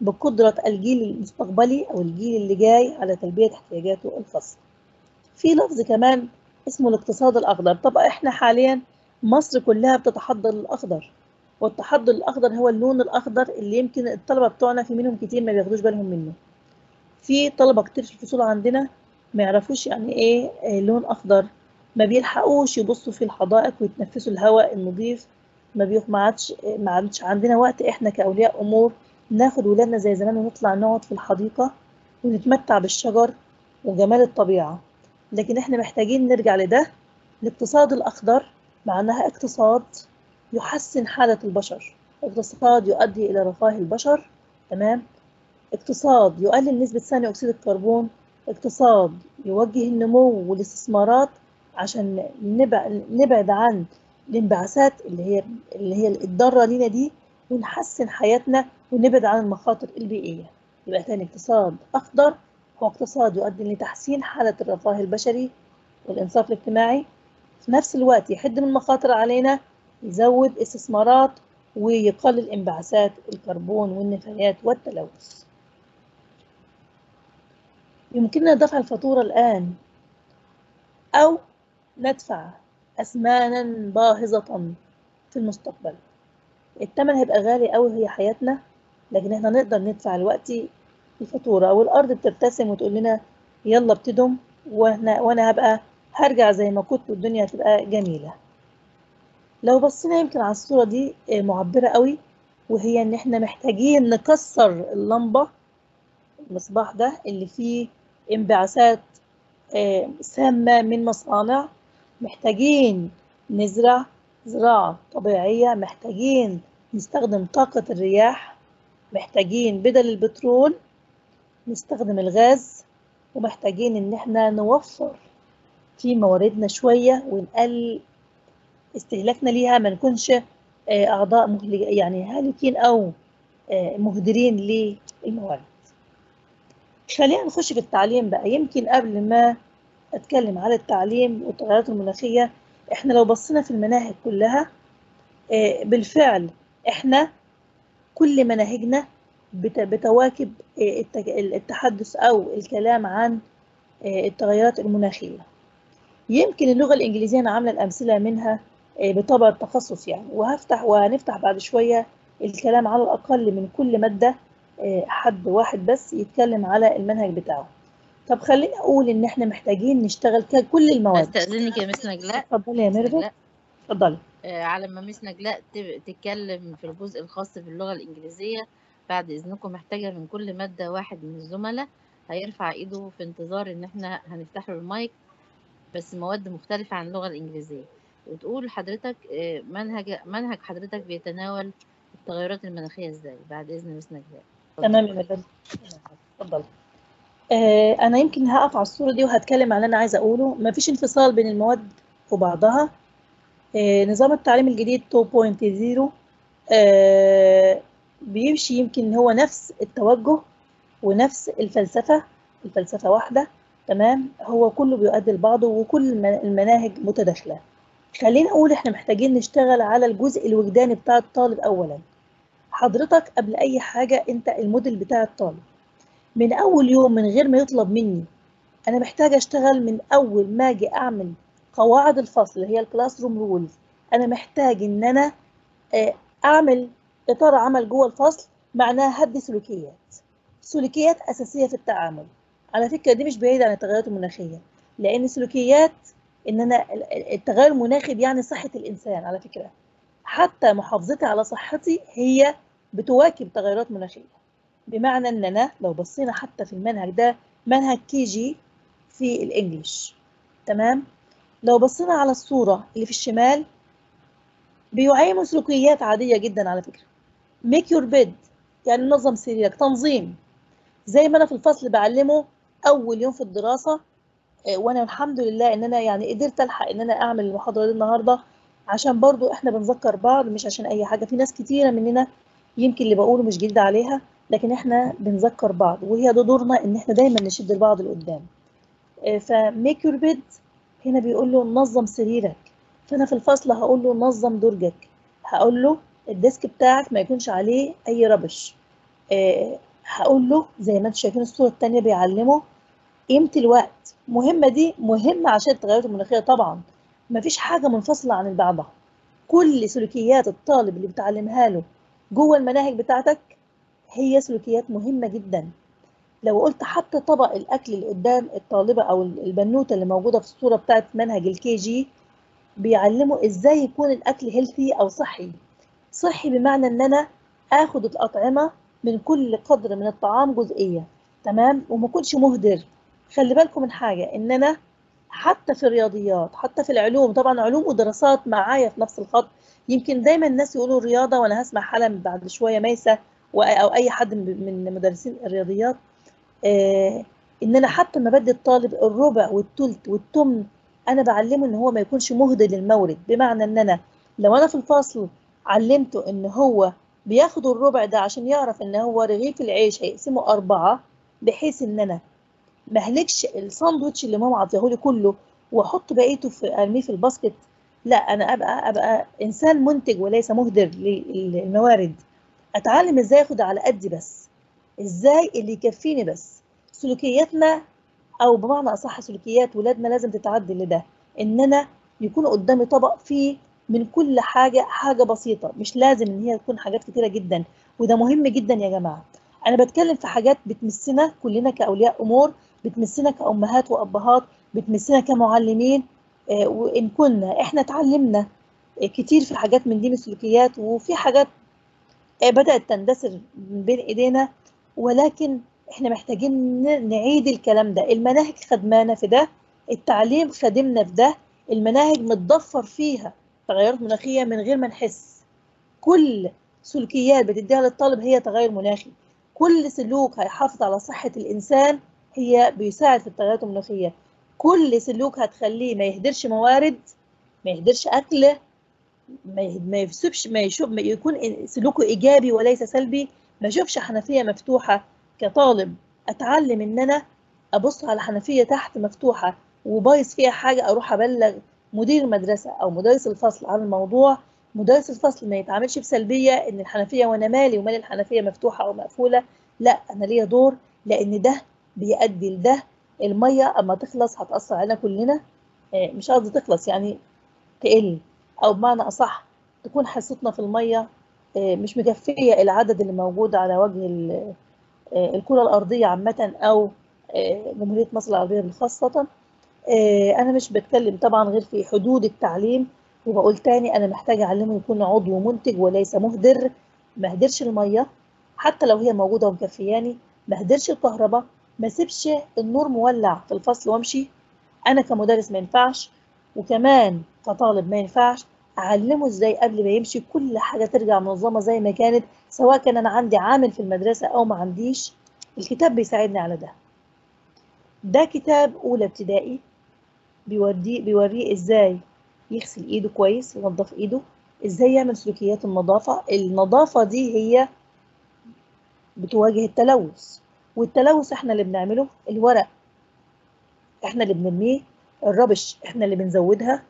بقدرة الجيل المستقبلي أو الجيل اللي جاي على تلبية احتياجاته الخاصة في لفظ كمان اسمه الاقتصاد الأخضر طب إحنا حاليا مصر كلها بتتحضر للأخضر والتحضر الأخضر هو اللون الأخضر اللي يمكن الطلبة بتوعنا في منهم كتير ما بياخدوش بالهم منه في طلبة كتير في الفصول عندنا ما يعرفوش يعني إيه آه، لون أخضر ما بيلحقوش يبصوا في الحدائق ويتنفسوا الهواء النظيف ما بيخ ما عادش ما عادش عندنا وقت احنا كأولياء أمور ناخد ولادنا زي زمان ونطلع نقعد في الحديقة ونتمتع بالشجر وجمال الطبيعة لكن احنا محتاجين نرجع لده الاقتصاد الأخضر معناها اقتصاد يحسن حالة البشر اقتصاد يؤدي إلى رفاه البشر تمام اقتصاد يقلل نسبة ثاني أكسيد الكربون اقتصاد يوجه النمو والاستثمارات عشان نبع- نبعد عن الانبعاثات اللي هي اللي هي الضاره لينا دي ونحسن حياتنا ونبعد عن المخاطر البيئيه يبقى تاني اقتصاد اخضر هو اقتصاد يؤدي لتحسين حاله الرفاه البشري والانصاف الاجتماعي في نفس الوقت يحد من المخاطر علينا يزود استثمارات ويقلل انبعاثات الكربون والنفايات والتلوث يمكننا دفع الفاتورة الآن أو ندفع أثمانا باهظة في المستقبل الثمن هيبقى غالي أوي هي حياتنا لكن احنا نقدر ندفع دلوقتي الفاتورة والأرض بتبتسم وتقول لنا يلا ابتدوا وانا وانا هبقى هرجع زي ما كنت والدنيا هتبقى جميلة لو بصينا يمكن على الصورة دي آه، معبرة قوي وهي ان احنا محتاجين نكسر اللمبة المصباح ده اللي فيه انبعاثات آه، سامة من مصانع محتاجين نزرع زراعة طبيعية محتاجين نستخدم طاقة الرياح محتاجين بدل البترول نستخدم الغاز ومحتاجين ان احنا نوفر في مواردنا شوية ونقلل استهلاكنا ليها ما نكونش آه، أعضاء مهلك يعني هالكين أو آه، مهدرين للموارد خلينا نخش في التعليم بقى يمكن قبل ما أتكلم على التعليم والتغيرات المناخية إحنا لو بصينا في المناهج كلها آه، بالفعل إحنا كل مناهجنا بت- بتواكب آه، التج- التحدث أو الكلام عن آه، التغيرات المناخية يمكن اللغة الإنجليزية أنا عاملة الأمثلة منها آه، بطبع التخصص يعني وهفتح وهنفتح بعد شوية الكلام على الأقل من كل مادة آه، حد واحد بس يتكلم على المنهج بتاعه طب خليني أقول إن إحنا محتاجين نشتغل كل المواد استأذنك يا مس نجلاء اتفضلي يا مس ميرفت نجلاء اتفضلي آه، على ما مس نجلاء تب- تتكلم في الجزء الخاص باللغة الإنجليزية بعد إذنكم محتاجة من كل مادة واحد من الزملاء هيرفع إيده في انتظار إن إحنا هنفتح له المايك بس مواد مختلفة عن اللغة الإنجليزية وتقول حضرتك آه، منهج منهج حضرتك بيتناول التغيرات المناخية إزاي بعد إذن مس نجلاء اتفضل تمام يا ميرفت اتفضلي آه، أنا يمكن هقف على الصورة دي وهتكلم على اللي أنا عايزة أقوله مفيش انفصال بين المواد وبعضها آه، نظام التعليم الجديد 2.0 آه، بيمشي يمكن هو نفس التوجه ونفس الفلسفة الفلسفة واحدة تمام هو كله بيؤدي لبعضه وكل الم- المناهج متداخلة خلينا أقول إحنا محتاجين نشتغل على الجزء الوجداني بتاع الطالب أولا حضرتك قبل أي حاجة أنت الموديل بتاع الطالب من أول يوم من غير ما يطلب مني أنا محتاجة أشتغل من أول ما أجي أعمل قواعد الفصل اللي هي الكلاس روم رولز أنا محتاج إن أنا آه، أعمل إطار عمل جوه الفصل معناها هدي سلوكيات سلوكيات أساسية في التعامل على فكرة دي مش بعيدة عن التغيرات المناخية لأن سلوكيات إن أنا ال- ال- التغير المناخي بيعني صحة الإنسان على فكرة حتى محافظتي على صحتي هي بتواكب تغيرات مناخية بمعنى ان انا لو بصينا حتى في المنهج ده منهج كي جي في الانجليش تمام لو بصينا على الصورة اللي في الشمال بيعيموا سلوكيات عادية جدا على فكرة make your bed يعني نظم سريرك تنظيم زي ما انا في الفصل بعلمه اول يوم في الدراسة آه، وانا الحمد لله ان انا يعني قدرت الحق ان انا اعمل المحاضرة دي النهاردة عشان برضو احنا بنذكر بعض مش عشان اي حاجة في ناس كتيرة مننا يمكن اللي بقوله مش جديد عليها لكن احنا بنذكر بعض وهي ده دورنا ان احنا دايما نشد البعض لقدام فميك يور بيد هنا بيقول له نظم سريرك فانا في الفصل هقول له نظم درجك هقول له الديسك بتاعك ما يكونش عليه اي ربش آه، هقول له زي ما انتم شايفين الصورة التانية بيعلمه قيمة الوقت مهمة دي مهمة عشان التغيرات المناخية طبعا مفيش حاجة منفصلة عن بعضها كل سلوكيات الطالب اللي بتعلمها له جوه المناهج بتاعتك هي سلوكيات مهمة جدا لو قلت حتى طبق الأكل اللي قدام الطالبة أو البنوتة اللي موجودة في الصورة بتاعت منهج الكي جي بيعلموا إزاي يكون الأكل هيلثي أو صحي صحي بمعنى إن أنا آخد الأطعمة من كل قدر من الطعام جزئية تمام وما يكونش مهدر خلي بالكم من حاجة إن أنا حتى في الرياضيات حتى في العلوم طبعا علوم ودراسات معايا في نفس الخط يمكن دايما الناس يقولوا رياضة وأنا هسمع حالا بعد شوية ميسة أو أي حد من مدرسين الرياضيات آه إن أنا حتى ما بدي الطالب الربع والتلت والتمن أنا بعلمه إن هو ما يكونش مهدر للمورد بمعنى إن أنا لو أنا في الفصل علمته إن هو بياخد الربع ده عشان يعرف إن هو رغيف العيش هيقسمه أربعة بحيث إن أنا ما اهلكش الساندوتش اللي ماما عطيهولي كله واحط بقيته في ارميه في الباسكت لا انا ابقى ابقى انسان منتج وليس مهدر للموارد اتعلم ازاي اخد على قدي بس ازاي اللي يكفيني بس سلوكياتنا او بمعنى اصح سلوكيات ولادنا لازم تتعدل لده ان انا يكون قدامي طبق فيه من كل حاجه حاجه بسيطه مش لازم ان هي تكون حاجات كتيره جدا وده مهم جدا يا جماعه انا بتكلم في حاجات بتمسنا كلنا كاولياء امور بتمسنا كأمهات وأبهات بتمسنا كمعلمين آه وإن كنا إحنا اتعلمنا آه كتير في حاجات من دي من السلوكيات وفي حاجات آه بدأت تندثر من بين إيدينا ولكن إحنا محتاجين نعيد الكلام ده المناهج خدمانا في ده التعليم خدمنا في ده المناهج متضفر فيها تغيرات مناخية من غير ما نحس كل سلوكيات بتديها للطالب هي تغير مناخي كل سلوك هيحافظ على صحة الإنسان هي بيساعد في التغيرات المناخية كل سلوك هتخليه ما يهدرش موارد ما يهدرش أكل ما ما يسيبش ما يشوف ما يكون سلوكه إيجابي وليس سلبي ما يشوفش حنفية مفتوحة كطالب أتعلم إن أنا أبص على حنفية تحت مفتوحة وبايظ فيها حاجة أروح أبلغ مدير المدرسة أو مدرس الفصل عن الموضوع مدرس الفصل ما يتعاملش بسلبية إن الحنفية وأنا مالي ومال الحنفية مفتوحة أو مقفولة لا أنا ليا دور لأن ده بيؤدي لده الميه اما تخلص هتاثر علينا كلنا مش قصدي تخلص يعني تقل او بمعنى اصح تكون حصتنا في الميه مش مكفيه العدد اللي موجود على وجه الكره الارضيه عامه او جمهوريه مصر العربيه خاصه انا مش بتكلم طبعا غير في حدود التعليم وبقول تاني انا محتاجه اعلمه يكون عضو منتج وليس مهدر ما اهدرش الميه حتى لو هي موجوده ومكفياني ما اهدرش الكهرباء ما سيبش النور مولع في الفصل وامشي انا كمدرس ما ينفعش وكمان كطالب ما ينفعش اعلمه ازاي قبل ما يمشي كل حاجه ترجع منظمه زي ما كانت سواء كان انا عندي عامل في المدرسه او ما عنديش الكتاب بيساعدني على ده ده كتاب اولى ابتدائي بيوريه بيوريه ازاي يغسل ايده كويس ينظف ايده ازاي يعمل سلوكيات النظافه النظافه دي هي بتواجه التلوث والتلوث احنا اللي بنعمله الورق احنا اللي بنرميه الربش احنا اللي بنزودها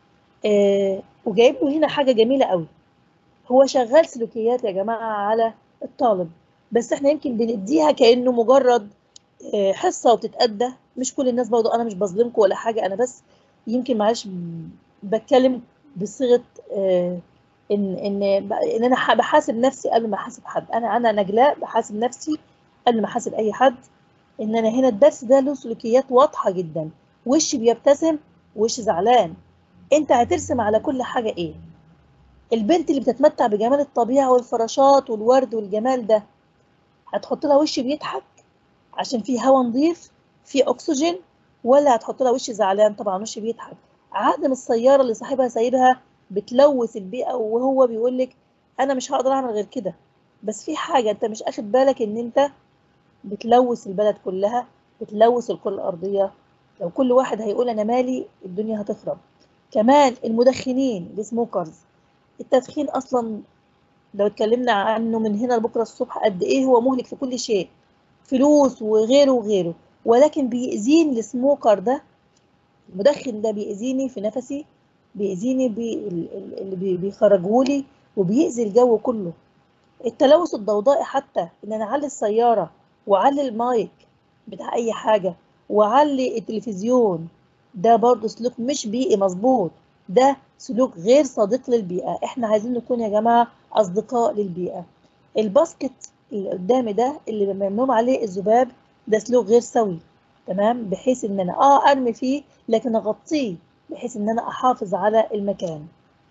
اه وجايب له هنا حاجه جميله قوي هو شغال سلوكيات يا جماعه على الطالب بس احنا يمكن بنديها كانه مجرد اه حصه وتتادى مش كل الناس برضه انا مش بظلمكم ولا حاجه انا بس يمكن معلش بتكلم بصيغه اه ان ان ان انا بحاسب نفسي قبل ما احاسب حد انا انا نجلاء بحاسب نفسي قبل ما احاسب اي حد ان انا هنا الدرس ده له سلوكيات واضحه جدا وش بيبتسم وش زعلان انت هترسم على كل حاجه ايه البنت اللي بتتمتع بجمال الطبيعه والفراشات والورد والجمال ده هتحط لها وش بيضحك عشان فيه هواء نظيف فيه اكسجين ولا هتحط لها وش زعلان طبعا وش بيضحك عدم السياره اللي صاحبها سايبها بتلوث البيئه وهو بيقول لك انا مش هقدر اعمل غير كده بس في حاجه انت مش اخد بالك ان انت بتلوث البلد كلها بتلوث الكره الارضيه لو كل واحد هيقول انا مالي الدنيا هتخرب كمان المدخنين السموكرز التدخين اصلا لو اتكلمنا عنه من هنا لبكره الصبح قد ايه هو مهلك في كل شيء فلوس وغيره وغيره ولكن بيأذيني السموكر ده المدخن ده بيأذيني في نفسي بيأذيني بي اللي بيخرجهولي وبيأذي الجو كله التلوث الضوضائي حتى ان انا اعلي السياره واعلي المايك بتاع اي حاجه واعلي التلفزيون ده برضو سلوك مش بيئي مظبوط ده سلوك غير صديق للبيئه احنا عايزين نكون يا جماعه اصدقاء للبيئه الباسكت اللي قدامي ده اللي ممنوع عليه الذباب ده سلوك غير سوي تمام بحيث ان انا اه ارمي فيه لكن اغطيه بحيث ان انا احافظ على المكان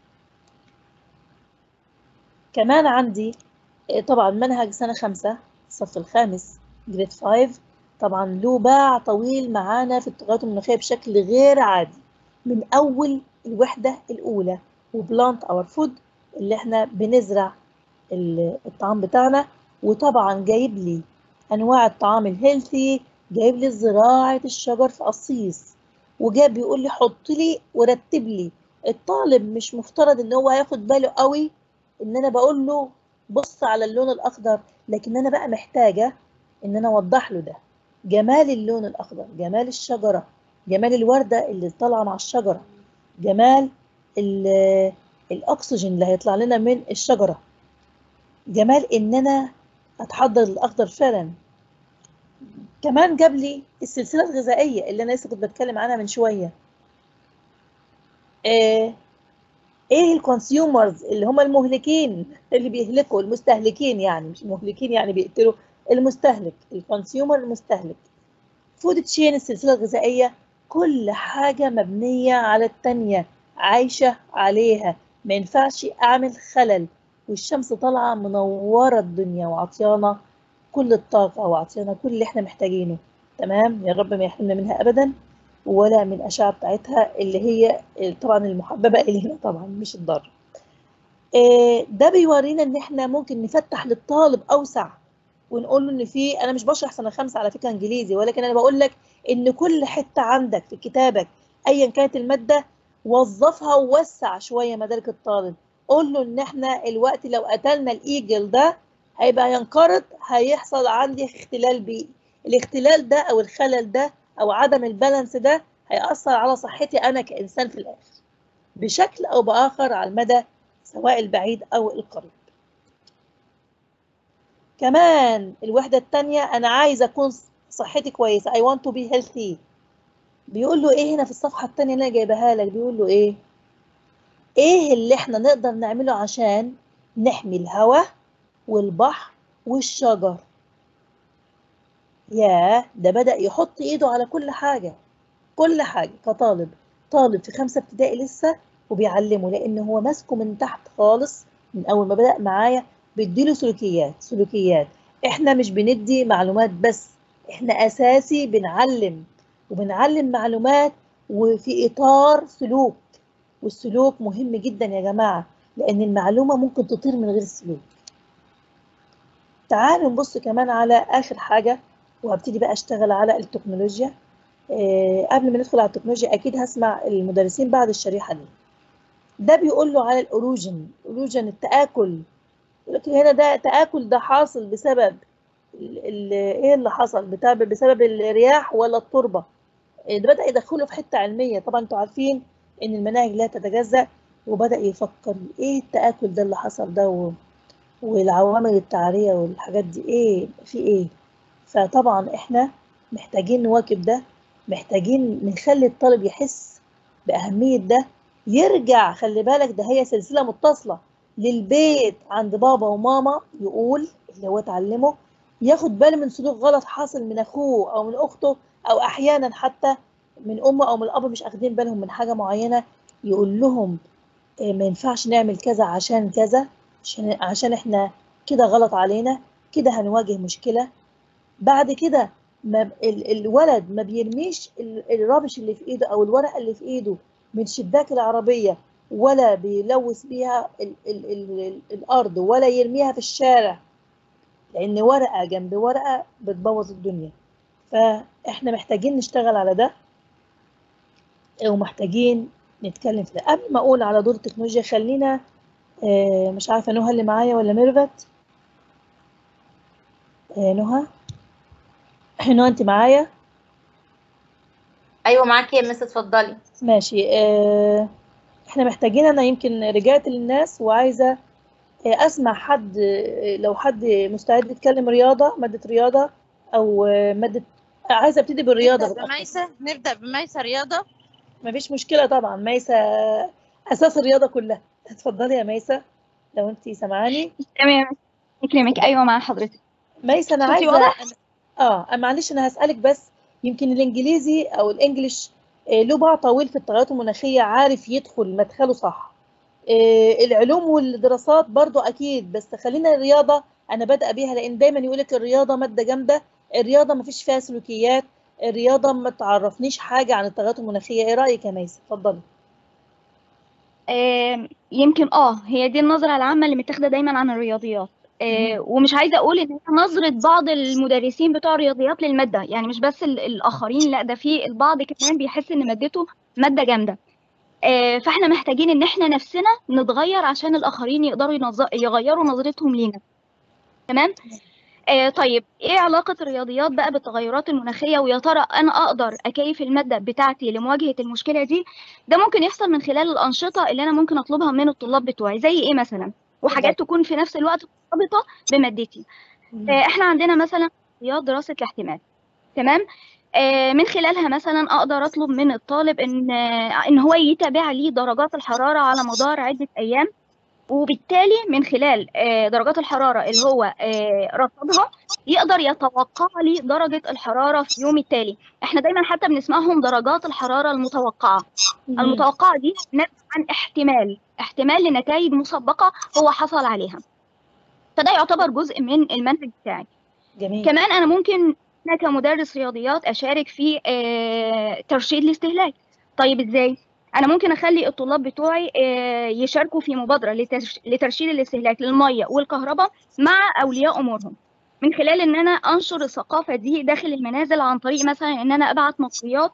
كمان عندي طبعا منهج سنة خمسة الصف الخامس جريد 5 طبعا له باع طويل معانا في التغيرات المناخية بشكل غير عادي من أول الوحدة الأولى وبلانت اور فود اللي احنا بنزرع الطعام بتاعنا وطبعا جايب لي أنواع الطعام الهيلثي جايب لي زراعة الشجر في قصيص وجاب بيقول لي حط لي ورتب لي الطالب مش مفترض ان هو هياخد باله قوي ان انا بقول له بص على اللون الاخضر لكن انا بقى محتاجه ان انا اوضح له ده جمال اللون الاخضر جمال الشجره جمال الورده اللي طالعه مع الشجره جمال الاكسجين اللي هيطلع لنا من الشجره جمال ان انا اتحضر الاخضر فعلا كمان جاب لي السلسله الغذائيه اللي انا لسه كنت بتكلم عنها من شويه آه ايه الكونسيومرز اللي هم المهلكين اللي بيهلكوا المستهلكين يعني مش المهلكين يعني بيقتلوا المستهلك الكونسيومر المستهلك فود تشين السلسله الغذائيه كل حاجه مبنيه على التانية عايشه عليها ما ينفعش اعمل خلل والشمس طالعه منوره الدنيا وعطيانا كل الطاقه وعطيانا كل اللي احنا محتاجينه تمام يا رب ما يحرمنا منها ابدا ولا من الأشعة بتاعتها اللي هي طبعا المحببة إلينا طبعا مش الضارة ده بيورينا إن إحنا ممكن نفتح للطالب أوسع ونقول له إن في أنا مش بشرح سنة خمسة على فكرة إنجليزي ولكن أنا بقول لك إن كل حتة عندك في كتابك أيا كانت المادة وظفها ووسع شوية مدارك الطالب قول له إن إحنا الوقت لو قتلنا الإيجل ده هيبقى ينقرض هيحصل عندي اختلال بيئي الاختلال ده أو الخلل ده او عدم البالانس ده هيأثر على صحتي انا كانسان في الاخر بشكل او باخر على المدى سواء البعيد او القريب كمان الوحدة التانية انا عايز اكون صحتي كويسة I want to be healthy بيقول له ايه هنا في الصفحة التانية اللي انا جايبها لك بيقول له ايه ايه اللي احنا نقدر نعمله عشان نحمي الهواء والبحر والشجر ياه ده بدأ يحط ايده على كل حاجة كل حاجة كطالب طالب في خمسة ابتدائي لسه وبيعلمه لأن هو ماسكه من تحت خالص من أول ما بدأ معايا بيديله سلوكيات سلوكيات احنا مش بندي معلومات بس احنا أساسي بنعلم وبنعلم معلومات وفي إطار سلوك والسلوك مهم جدا يا جماعة لأن المعلومة ممكن تطير من غير السلوك تعالوا نبص كمان على آخر حاجة وهبتدي بقى اشتغل على التكنولوجيا أه قبل ما ندخل على التكنولوجيا اكيد هسمع المدرسين بعد الشريحه دي ده بيقول له على الاوروجن الاوروجن التاكل لكن هنا ده تاكل ده حاصل بسبب ال ال ايه اللي حصل بسبب بسبب الرياح ولا التربه ده بدا يدخله في حته علميه طبعا انتوا عارفين ان المناهج لا تتجزا وبدا يفكر ايه التاكل ده اللي حصل ده و... والعوامل التعريه والحاجات دي ايه في ايه فطبعا احنا محتاجين نواكب ده محتاجين نخلي الطالب يحس بأهمية ده يرجع خلي بالك ده هي سلسلة متصلة للبيت عند بابا وماما يقول اللي هو اتعلمه ياخد باله من سلوك غلط حاصل من اخوه او من اخته او احيانا حتى من امه او من الاب مش اخدين بالهم من حاجه معينه يقول لهم ما ينفعش نعمل كذا عشان كذا عشان عشان احنا كده غلط علينا كده هنواجه مشكله بعد كده ما الولد ما بيرميش الرابش اللي في ايده او الورقه اللي في ايده من شباك العربيه ولا بيلوث بيها ال ال ال ال الارض ولا يرميها في الشارع لان ورقه جنب ورقه بتبوظ الدنيا فاحنا محتاجين نشتغل على ده ومحتاجين نتكلم في ده قبل ما اقول على دور التكنولوجيا خلينا مش عارفه نهى اللي معايا ولا ميرفت نهى نهى انت معايا ايوه معاكي يا مس اتفضلي ماشي اه احنا محتاجين انا يمكن رجعت للناس وعايزه آه، اسمع حد آه، لو حد مستعد يتكلم رياضه ماده رياضه او آه، ماده عايزه ابتدي بالرياضه نبدأ بالأخص. بميسة نبدأ بميسة رياضة مفيش مشكله طبعا ميسه اساس الرياضه كلها اتفضلي يا ميسه لو انت سامعاني تمام يكرمك ايوه مع حضرتك ميسه انا صوتي عايزه واضح؟ أنا- اه معلش انا هسالك بس يمكن الانجليزي او الانجليش آه، له باع طويل في التغيرات المناخيه عارف يدخل مدخله صح آه، العلوم والدراسات برضو اكيد بس خلينا الرياضه انا بادئه بيها لان دايما يقولك الرياضه ماده جامده الرياضه ما فيش فيها سلوكيات الرياضه ما تعرفنيش حاجه عن التغيرات المناخيه ايه رايك يا ميسه اتفضلي آم، يمكن اه هي دي النظرة العامة اللي متاخدة دايما عن الرياضيات آه، ومش عايزة اقول ان هي نظرة بعض المدرسين بتوع الرياضيات للمادة يعني مش بس ال- الاخرين لا ده في البعض كمان بيحس ان مادته مادة جامدة آه، فاحنا محتاجين ان احنا نفسنا نتغير عشان الاخرين يقدروا ينظ- يغيروا نظرتهم لينا تمام آه طيب ايه علاقة الرياضيات بقى بالتغيرات المناخية ويا ترى انا اقدر اكيف المادة بتاعتي لمواجهة المشكلة دي ده ممكن يحصل من خلال الأنشطة اللي انا ممكن اطلبها من الطلاب بتوعي زي ايه مثلا وحاجات تكون في نفس الوقت مرتبطة بمادتي آه احنا عندنا مثلا رياض دراسة الاحتمال تمام آه من خلالها مثلا اقدر اطلب من الطالب ان آه ان هو يتابع لي درجات الحرارة على مدار عدة ايام وبالتالي من خلال آه، درجات الحرارة اللي هو آه، رصدها يقدر يتوقع لي درجة الحرارة في اليوم التالي احنا دايما حتى بنسمعهم درجات الحرارة المتوقعة مم. المتوقعة دي ناتجة عن احتمال احتمال لنتائج مسبقة هو حصل عليها فده يعتبر جزء من المنهج بتاعي جميل كمان انا ممكن انا كمدرس رياضيات اشارك في آه، ترشيد الاستهلاك طيب ازاي انا ممكن اخلي الطلاب بتوعي آه، يشاركوا في مبادره لترش- لترشيد الاستهلاك للميه والكهرباء مع اولياء امورهم من خلال ان انا انشر الثقافه دي داخل المنازل عن طريق مثلا ان انا ابعت مطويات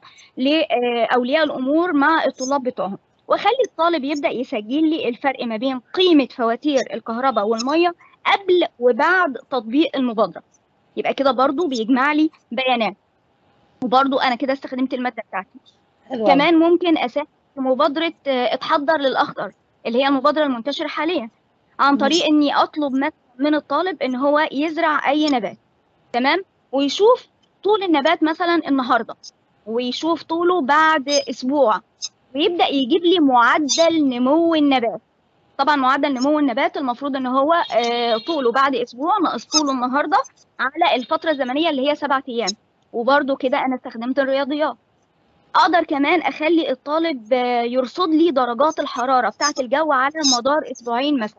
لاولياء الامور مع الطلاب بتوعهم واخلي الطالب يبدا يسجل لي الفرق ما بين قيمه فواتير الكهرباء والميه قبل وبعد تطبيق المبادره يبقى كده برضو بيجمع لي بيانات وبرضو انا كده استخدمت الماده بتاعتي حلو أوي. كمان ممكن اساهم في مبادره آه، اتحضر للاخضر اللي هي المبادره المنتشره حاليا عن طريق اني اطلب مثلا من الطالب ان هو يزرع اي نبات تمام ويشوف طول النبات مثلا النهارده ويشوف طوله بعد اسبوع ويبدا يجيب لي معدل نمو النبات طبعا معدل نمو النبات المفروض ان هو آه، طوله بعد اسبوع ناقص طوله النهارده على الفتره الزمنيه اللي هي سبعة ايام وبرده كده انا استخدمت الرياضيات اقدر كمان اخلي الطالب آه، يرصد لي درجات الحراره بتاعه الجو على مدار اسبوعين مثلا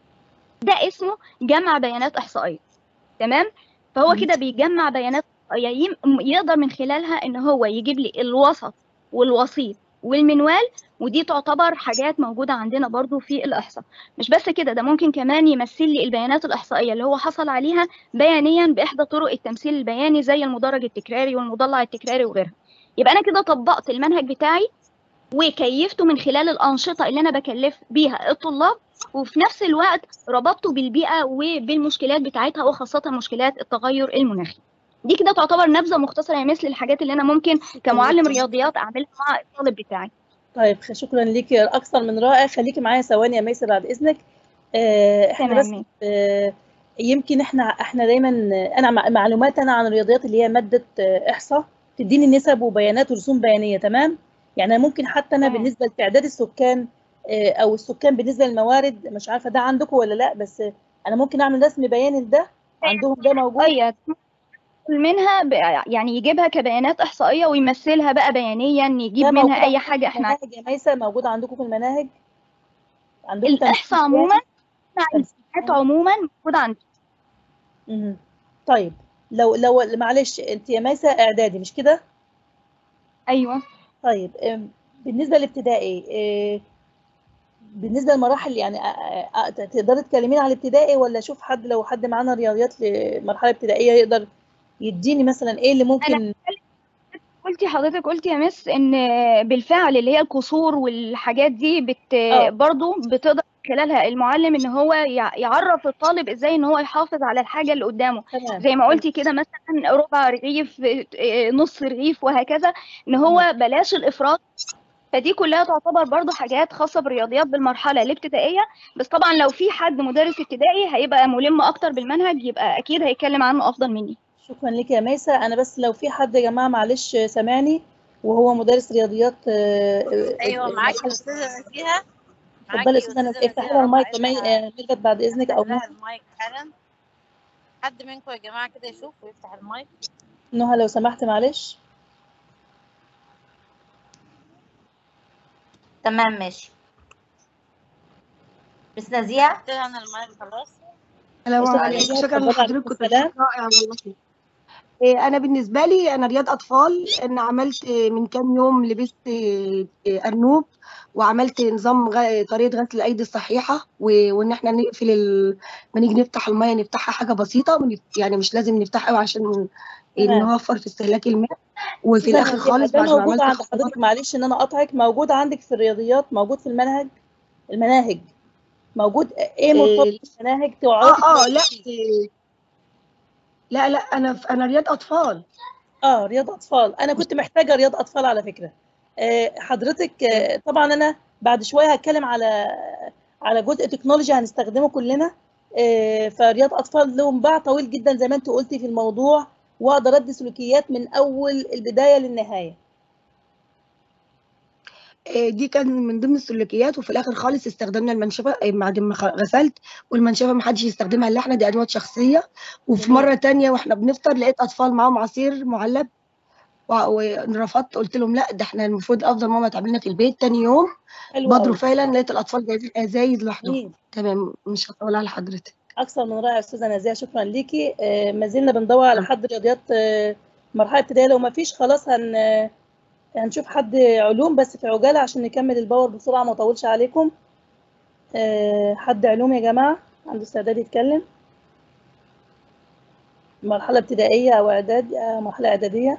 ده اسمه جمع بيانات احصائيه تمام فهو مم. كده بيجمع بيانات إحصائية يم- يقدر من خلالها ان هو يجيب لي الوسط والوسيط والمنوال ودي تعتبر حاجات موجودة عندنا برضو في الإحصاء مش بس كده ده ممكن كمان يمثل لي البيانات الإحصائية اللي هو حصل عليها بيانيا بإحدى طرق التمثيل البياني زي المدرج التكراري والمضلع التكراري وغيرها يبقى أنا كده طبقت المنهج بتاعي وكيفته من خلال الأنشطة اللي أنا بكلف بيها الطلاب وفي نفس الوقت ربطته بالبيئة وبالمشكلات بتاعتها وخاصة مشكلات التغير المناخي دي كده تعتبر نبذة مختصرة يا مثل الحاجات اللي أنا ممكن كمعلم رياضيات أعملها مع الطالب بتاعي طيب خ- شكرا ليكي اكثر من رائع خليكي معايا ثواني يا ميسة بعد اذنك آه، احنا بس تمام آه، يمكن احنا احنا دايما انا مع- معلومات انا عن الرياضيات اللي هي ماده آه، احصاء تديني نسب وبيانات ورسوم بيانيه تمام يعني أنا ممكن حتى انا تمام. بالنسبه لتعداد السكان آه، او السكان بالنسبه للموارد مش عارفه ده عندكم ولا لا بس انا ممكن اعمل رسم بياني لده عندهم ده موجود أيوة منها ب... يعني يجيبها كبيانات إحصائية ويمثلها بقى بيانيا يجيب ده موجود منها أي عندكم حاجة في إحنا المناهج يا ميسة موجود عندكم في المناهج عندكم الإحصاء تمثيل عموما بياني؟ البيانات عموما موجودة عندي مهم. طيب لو لو معلش انت يا ميسة اعدادي مش كده أيوة طيب ام، بالنسبه للابتدائي اه، بالنسبه للمراحل يعني اه، اه، تقدري تكلميني على الابتدائي ولا اشوف حد لو حد معانا رياضيات لمرحله ابتدائيه يقدر يديني مثلا ايه اللي ممكن قلتي حضرتك قلتي يا مس ان بالفعل اللي هي القصور والحاجات دي بت اه. برضو بتقدر خلالها المعلم ان هو يع- يعرف الطالب ازاي ان هو يحافظ على الحاجه اللي قدامه تمام زي ما قلتي كده مثلا ربع رغيف اه، نص رغيف وهكذا ان هو بلاش الافراط فدي كلها تعتبر برضو حاجات خاصة بالرياضيات بالمرحلة الابتدائية بس طبعا لو في حد مدرس ابتدائي هيبقى ملم أكتر بالمنهج يبقى أكيد هيتكلم عنه أفضل مني شكرا لك يا ميسة انا بس لو في حد يا جماعه معلش سامعني وهو مدرس رياضيات آه، آه، ايوه آه، معاكي المرحلة- نسيها فيها اتفضلي يا استاذه انا افتحي لها المايك يا مي- آه، ميرفت بعد اذنك او لها المايك حالا حد منكم يا جماعه كده يشوف ويفتح المايك نهى لو سمحت معلش تمام ماشي بس نزيهة قلت لها انا المايك خلاص السلام أستاذة عليكم نزيهة، شكرا اتفضلي عليكم لحضرتك كنت السلام. رائع والله إيه، انا بالنسبه لي انا رياض اطفال ان عملت من كام يوم لبست إيه، ارنوب وعملت نظام غ- طريقه غسل الايدي الصحيحه و- وان احنا نقفل ال... ما نيجي نفتح الميه نفتحها حاجه بسيطه ما نف- يعني مش لازم نفتحها قوي عشان تمام. نوفر في استهلاك الماء وفي أستاذة الاخر نزيهة، خالص ده بعد ما موجود عملت عند اختبار حضرتك معلش ان انا اقطعك موجود عندك في الرياضيات موجود في المنهج المناهج موجود ايه مرتبط إيه، بالمناهج اه تعرفي اه لا إيه، لا لا انا انا رياض اطفال اه رياض اطفال انا كنت محتاجه رياض اطفال على فكره آه حضرتك آه طبعا انا بعد شويه هتكلم على على جزء تكنولوجي هنستخدمه كلنا آه فرياض اطفال لهم باع طويل جدا زي ما انت قلتي في الموضوع واقدر ادي سلوكيات من اول البدايه للنهايه آه، دي كان من ضمن السلوكيات وفي الاخر خالص استخدمنا المنشفه آه، بعد ما خ- غسلت والمنشفه ما حدش يستخدمها الا احنا دي ادوات شخصيه وفي جميل. مره تانية واحنا بنفطر لقيت اطفال معاهم عصير معلب و- ورفضت قلت لهم لا ده احنا المفروض افضل ماما تعمل لنا في البيت تاني يوم حلو بدروا قوي فعلا لقيت الاطفال جايبين ازايز لوحدهم جميل تمام مش هطول على حضرتك اكثر من رائع استاذه نزيه شكرا ليكي آه ما زلنا بندور على حد رياضيات آه مرحله ابتدائيه لو ما فيش خلاص هن آه، هنشوف حد علوم بس في عجاله عشان نكمل الباور بسرعه ما اطولش عليكم آه حد علوم يا جماعه عنده استعداد يتكلم مرحله ابتدائيه او اعداد آه مرحله اعداديه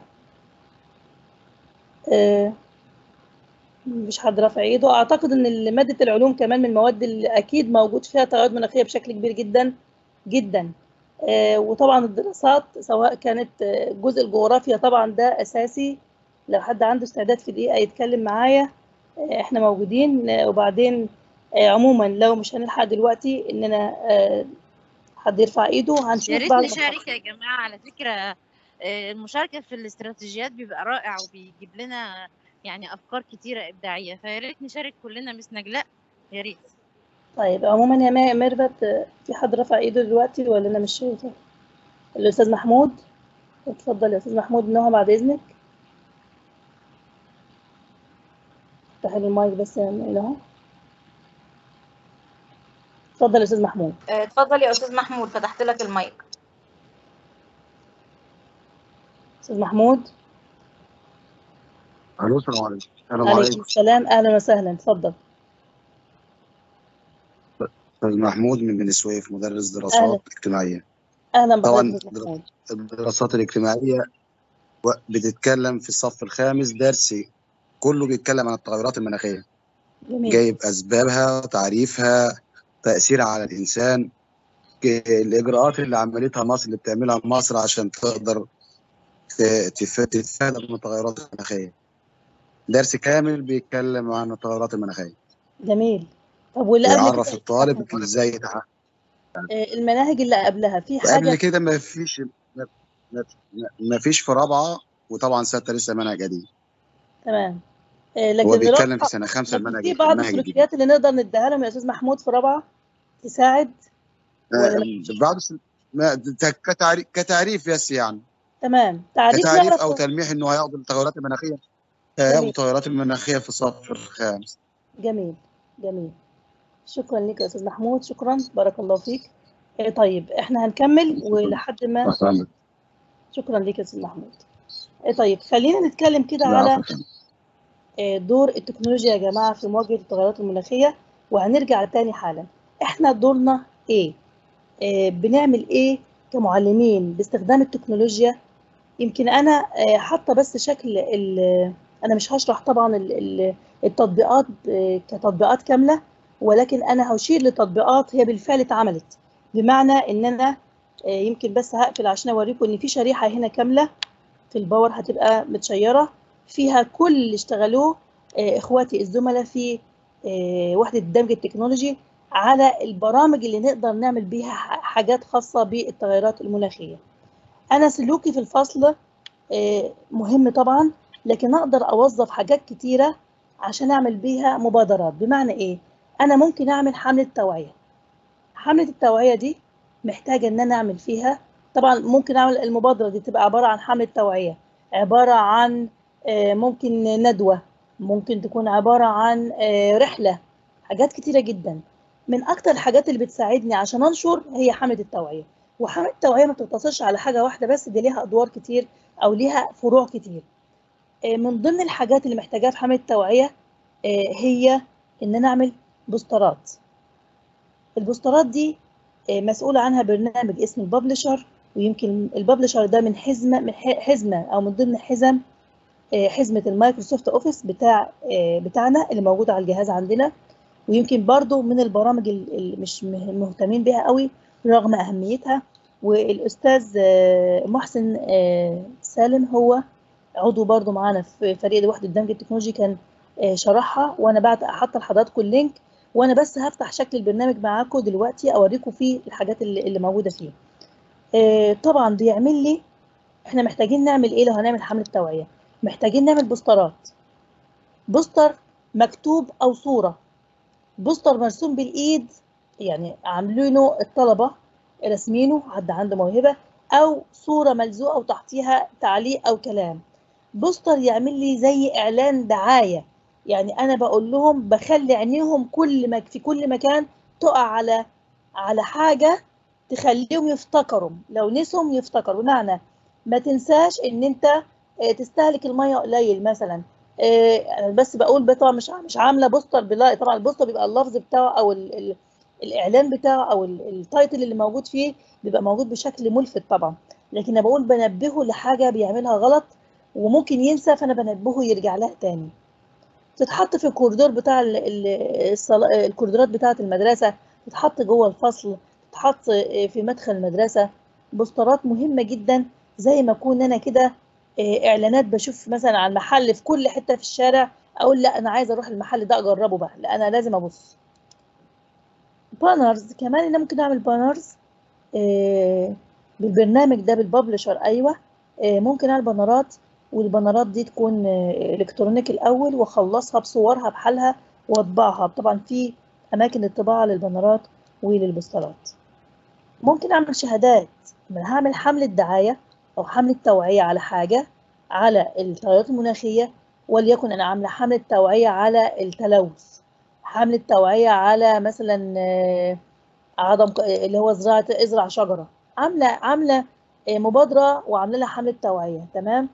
آه مش حد رافع ايده اعتقد ان ماده العلوم كمان من المواد اللي اكيد موجود فيها تغيرات مناخيه بشكل كبير جدا جدا آه، وطبعا الدراسات سواء كانت آه، جزء الجغرافيا طبعا ده اساسي لو حد عنده استعداد في دقيقه يتكلم معايا آه، احنا موجودين آه، وبعدين آه، عموما لو مش هنلحق دلوقتي اننا آه، حد يرفع ايده يا هنشوف ريت بعد نشارك يا جماعه على فكره آه، المشاركه في الاستراتيجيات بيبقى رائع وبيجيب لنا يعني افكار كتيره ابداعيه فيا ريت نشارك كلنا مس نجلاء يا ريت طيب عموما يا ما- ميرفت آه، في حد رفع ايده دلوقتي ولا انا مش شايفه الاستاذ محمود اتفضل يا استاذ محمود نهى بعد اذنك افتح لي المايك بس يا نهى اتفضل يا استاذ محمود آه، اتفضل يا استاذ محمود فتحت لك المايك استاذ محمود الو السلام عليكم السلام عليكم عليكم السلام اهلا وسهلا اتفضل استاذ محمود من بني سويف مدرس دراسات أهلا. اجتماعيه اهلا بحضرتك طبعا يا استاذ محمود الدراسات الاجتماعيه و- بتتكلم في الصف الخامس درس كله بيتكلم عن التغيرات المناخيه جميل جايب اسبابها تعريفها تاثيرها على الانسان ك- الاجراءات اللي عملتها مصر اللي بتعملها مصر عشان تقدر ت- تف- تتفادى من التغيرات المناخيه درس كامل بيتكلم عن التغيرات المناخيه جميل طب واللي قبل بيعرف كده الطالب ازاي يتحقق آه، المناهج اللي قبلها في قبل حاجه كده ما فيش ما- ما- ما فيش في رابعه وطبعا سته لسه منهج قديم تمام آه، لكن هو بيتكلم الرابعة- في سنه خمسه لكن المنهج في بعض المنهج الجديد السلوكيات اللي نقدر نديها لهم يا استاذ محمود في رابعه تساعد ولا ما آه، بعض الس- ما- ت- كتعريف كتعريف بس يعني تمام تعريف كتعريف نعرف او تلميح انه هياخد التغيرات المناخيه جميل. هياخد التغيرات المناخيه في الصف الخامس جميل جميل شكرا لك يا استاذ محمود شكرا بارك الله فيك آه، طيب احنا هنكمل ولحد ما أحسن. شكرا لك يا استاذ محمود آه، طيب خلينا نتكلم كده لا، على عفواً. آه، دور التكنولوجيا يا جماعة في مواجهة التغيرات المناخية وهنرجع تاني حالا احنا دورنا ايه آه، بنعمل ايه كمعلمين باستخدام التكنولوجيا يمكن انا آه، حاطه بس شكل ال- انا مش هشرح طبعا ال- ال- التطبيقات آه، كتطبيقات كامله ولكن انا هشير لتطبيقات هي بالفعل اتعملت بمعنى ان انا آه، يمكن بس هقفل عشان اوريكم ان في شريحه هنا كامله في الباور هتبقى متشيره فيها كل اللي اشتغلوه آه، اخواتي الزملاء في آه، وحده الدمج التكنولوجي على البرامج اللي نقدر نعمل بيها ح- حاجات خاصه بالتغيرات المناخيه انا سلوكي في الفصل آه، مهم طبعا لكن اقدر اوظف حاجات كتيره عشان اعمل بيها مبادرات بمعنى ايه انا ممكن اعمل حمله توعيه حمله التوعيه دي محتاجه ان انا اعمل فيها طبعا ممكن اعمل المبادره دي تبقى عباره عن حمله توعيه عباره عن آه، ممكن ندوه ممكن تكون عباره عن آه، رحله حاجات كتيره جدا من اكتر الحاجات اللي بتساعدني عشان انشر هي حمله التوعيه وحمله التوعيه ما بتقتصرش على حاجه واحده بس دي ليها ادوار كتير او ليها فروع كتير آه، من ضمن الحاجات اللي محتاجاها في حمله التوعيه آه، هي ان انا اعمل بوسترات البوسترات دي آه، مسؤول عنها برنامج اسمه الببلشر ويمكن الببلشر ده من حزمه من ح- حزمه او من ضمن حزم آه، حزمه المايكروسوفت اوفيس بتاع آه، بتاعنا اللي موجود على الجهاز عندنا ويمكن برضو من البرامج ال- اللي مش مه- مهتمين بيها قوي رغم اهميتها والاستاذ آه، محسن آه، سالم هو عضو برضو معانا في فريق وحده الدمج التكنولوجي كان آه، شرحها وانا بعد حاطه لحضراتكم اللينك وانا بس هفتح شكل البرنامج معاكم دلوقتي اوريكم فيه الحاجات اللي, اللي موجوده فيه آه، طبعا بيعمل لي احنا محتاجين نعمل ايه لو هنعمل حمله توعيه محتاجين نعمل بوسترات بوستر مكتوب او صوره بوستر مرسوم بالايد يعني عاملينه الطلبه راسمينه حد عنده موهبه او صوره ملزوقه وتحتيها تعليق او كلام بوستر يعمل لي زي اعلان دعايه يعني انا بقول لهم بخلي عينيهم كل ما في كل مكان تقع على على حاجه تخليهم يفتكروا لو نسهم يفتكروا بمعنى ما تنساش ان انت آه، تستهلك الميه قليل مثلا آه، أنا بس بقول بقى طبعا مش مش عامله بوستر بلا طبعا البوستر بيبقى اللفظ بتاعه او ال ال الاعلان بتاعه او ال- التايتل اللي موجود فيه بيبقى موجود بشكل ملفت طبعا لكن انا بقول بنبهه لحاجه بيعملها غلط وممكن ينسى فانا بنبهه يرجع لها تاني تتحط في الكوريدور بتاع ال- ال- الصلا- الكوريدورات بتاعه المدرسه تتحط جوه الفصل تتحط في مدخل المدرسه بوسترات مهمه جدا زي ما اكون انا كده آه، اعلانات بشوف مثلا على المحل في كل حته في الشارع اقول لا انا عايزه اروح المحل ده اجربه بقى لا انا لازم ابص بانرز كمان انا ممكن اعمل بانرز آه، بالبرنامج ده بالببلشر ايوه آه، ممكن اعمل بانرات والبانرات دي تكون آه، الكترونيك الاول واخلصها بصورها بحالها واطبعها طبعا في اماكن الطباعه للبانرات وللبوسترات ممكن اعمل شهادات لما هعمل حمله دعايه او حمله توعيه على حاجه على التغيرات المناخيه وليكن انا عامله حمله توعيه على التلوث حمله توعيه على مثلا آه، عدم ق- اللي هو زراعه ازرع شجره عامله عامله آه، مبادره وعامله لها حمله توعيه تمام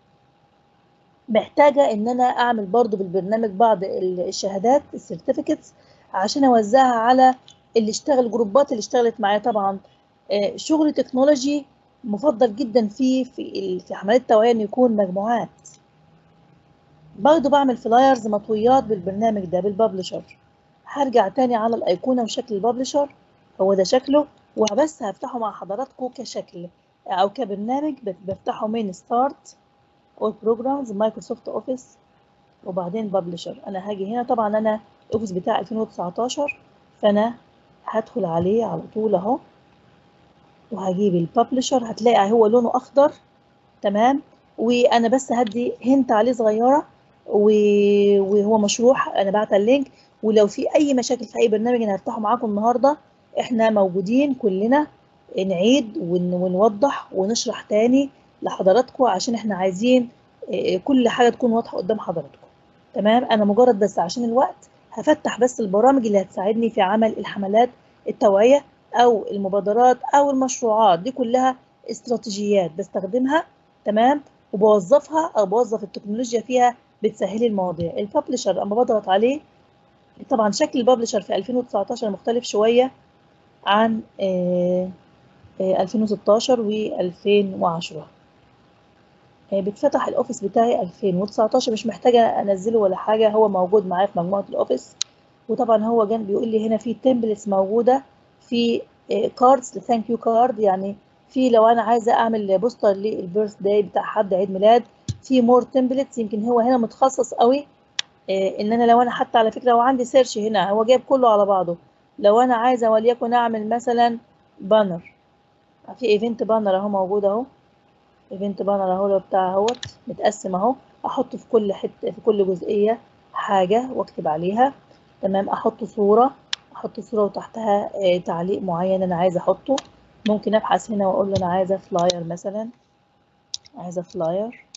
محتاجه ان انا اعمل برضو بالبرنامج بعض ال- الشهادات السيرتيفيكتس عشان اوزعها على اللي اشتغل جروبات اللي اشتغلت معايا طبعا آه، شغل تكنولوجي مفضل جدا فيه في ال- في حملات التوعيه انه يكون مجموعات برضه بعمل فلايرز مطويات بالبرنامج ده بالببلشر هرجع تاني على الايقونه وشكل الببلشر هو ده شكله وبس هفتحه مع حضراتكم كشكل او كبرنامج بت- بفتحه من ستارت اول بروجرامز مايكروسوفت اوفيس وبعدين ببلشر انا هاجي هنا طبعا انا اوفيس بتاع 2019 فانا هدخل عليه على طول اهو وهجيب الببلشر هتلاقي هو لونه اخضر تمام وانا بس هدي هنت عليه صغيره و- وهو مشروح انا بعت اللينك ولو في اي مشاكل في اي برنامج انا هفتحه معاكم النهارده احنا موجودين كلنا نعيد ون- ونوضح ونشرح تاني لحضراتكم عشان احنا عايزين آه، كل حاجه تكون واضحه قدام حضراتكم تمام انا مجرد بس عشان الوقت هفتح بس البرامج اللي هتساعدني في عمل الحملات التوعيه او المبادرات او المشروعات دي كلها استراتيجيات بستخدمها تمام وبوظفها او بوظف التكنولوجيا فيها بتسهل لي المواضيع الببلشر اما بضغط عليه طبعا شكل الببلشر في 2019 مختلف شويه عن آه، آه، 2016 و2010 بتفتح الاوفيس بتاعي 2019 مش محتاجه انزله ولا حاجه هو موجود معايا في مجموعه الاوفيس وطبعا هو جنب بيقول لي هنا في تمبلتس موجوده في كاردز ثانك يو كارد يعني في لو انا عايزه اعمل بوستر للبيرث داي بتاع حد عيد ميلاد في مور تمبلتس يمكن هو هنا متخصص قوي آه، ان انا لو انا حتى على فكره هو عندي سيرش هنا هو جايب كله على بعضه لو انا عايزه وليكن اعمل مثلا بانر في ايفنت بانر اهو موجود اهو ايفنت بانر اهو لو بتاع اهوت متقسم اهو احط في كل حته في كل جزئيه حاجه واكتب عليها تمام احط صوره احط صوره وتحتها آه، تعليق معين انا عايزه احطه ممكن ابحث هنا واقول له انا عايزه فلاير مثلا عايزه فلاير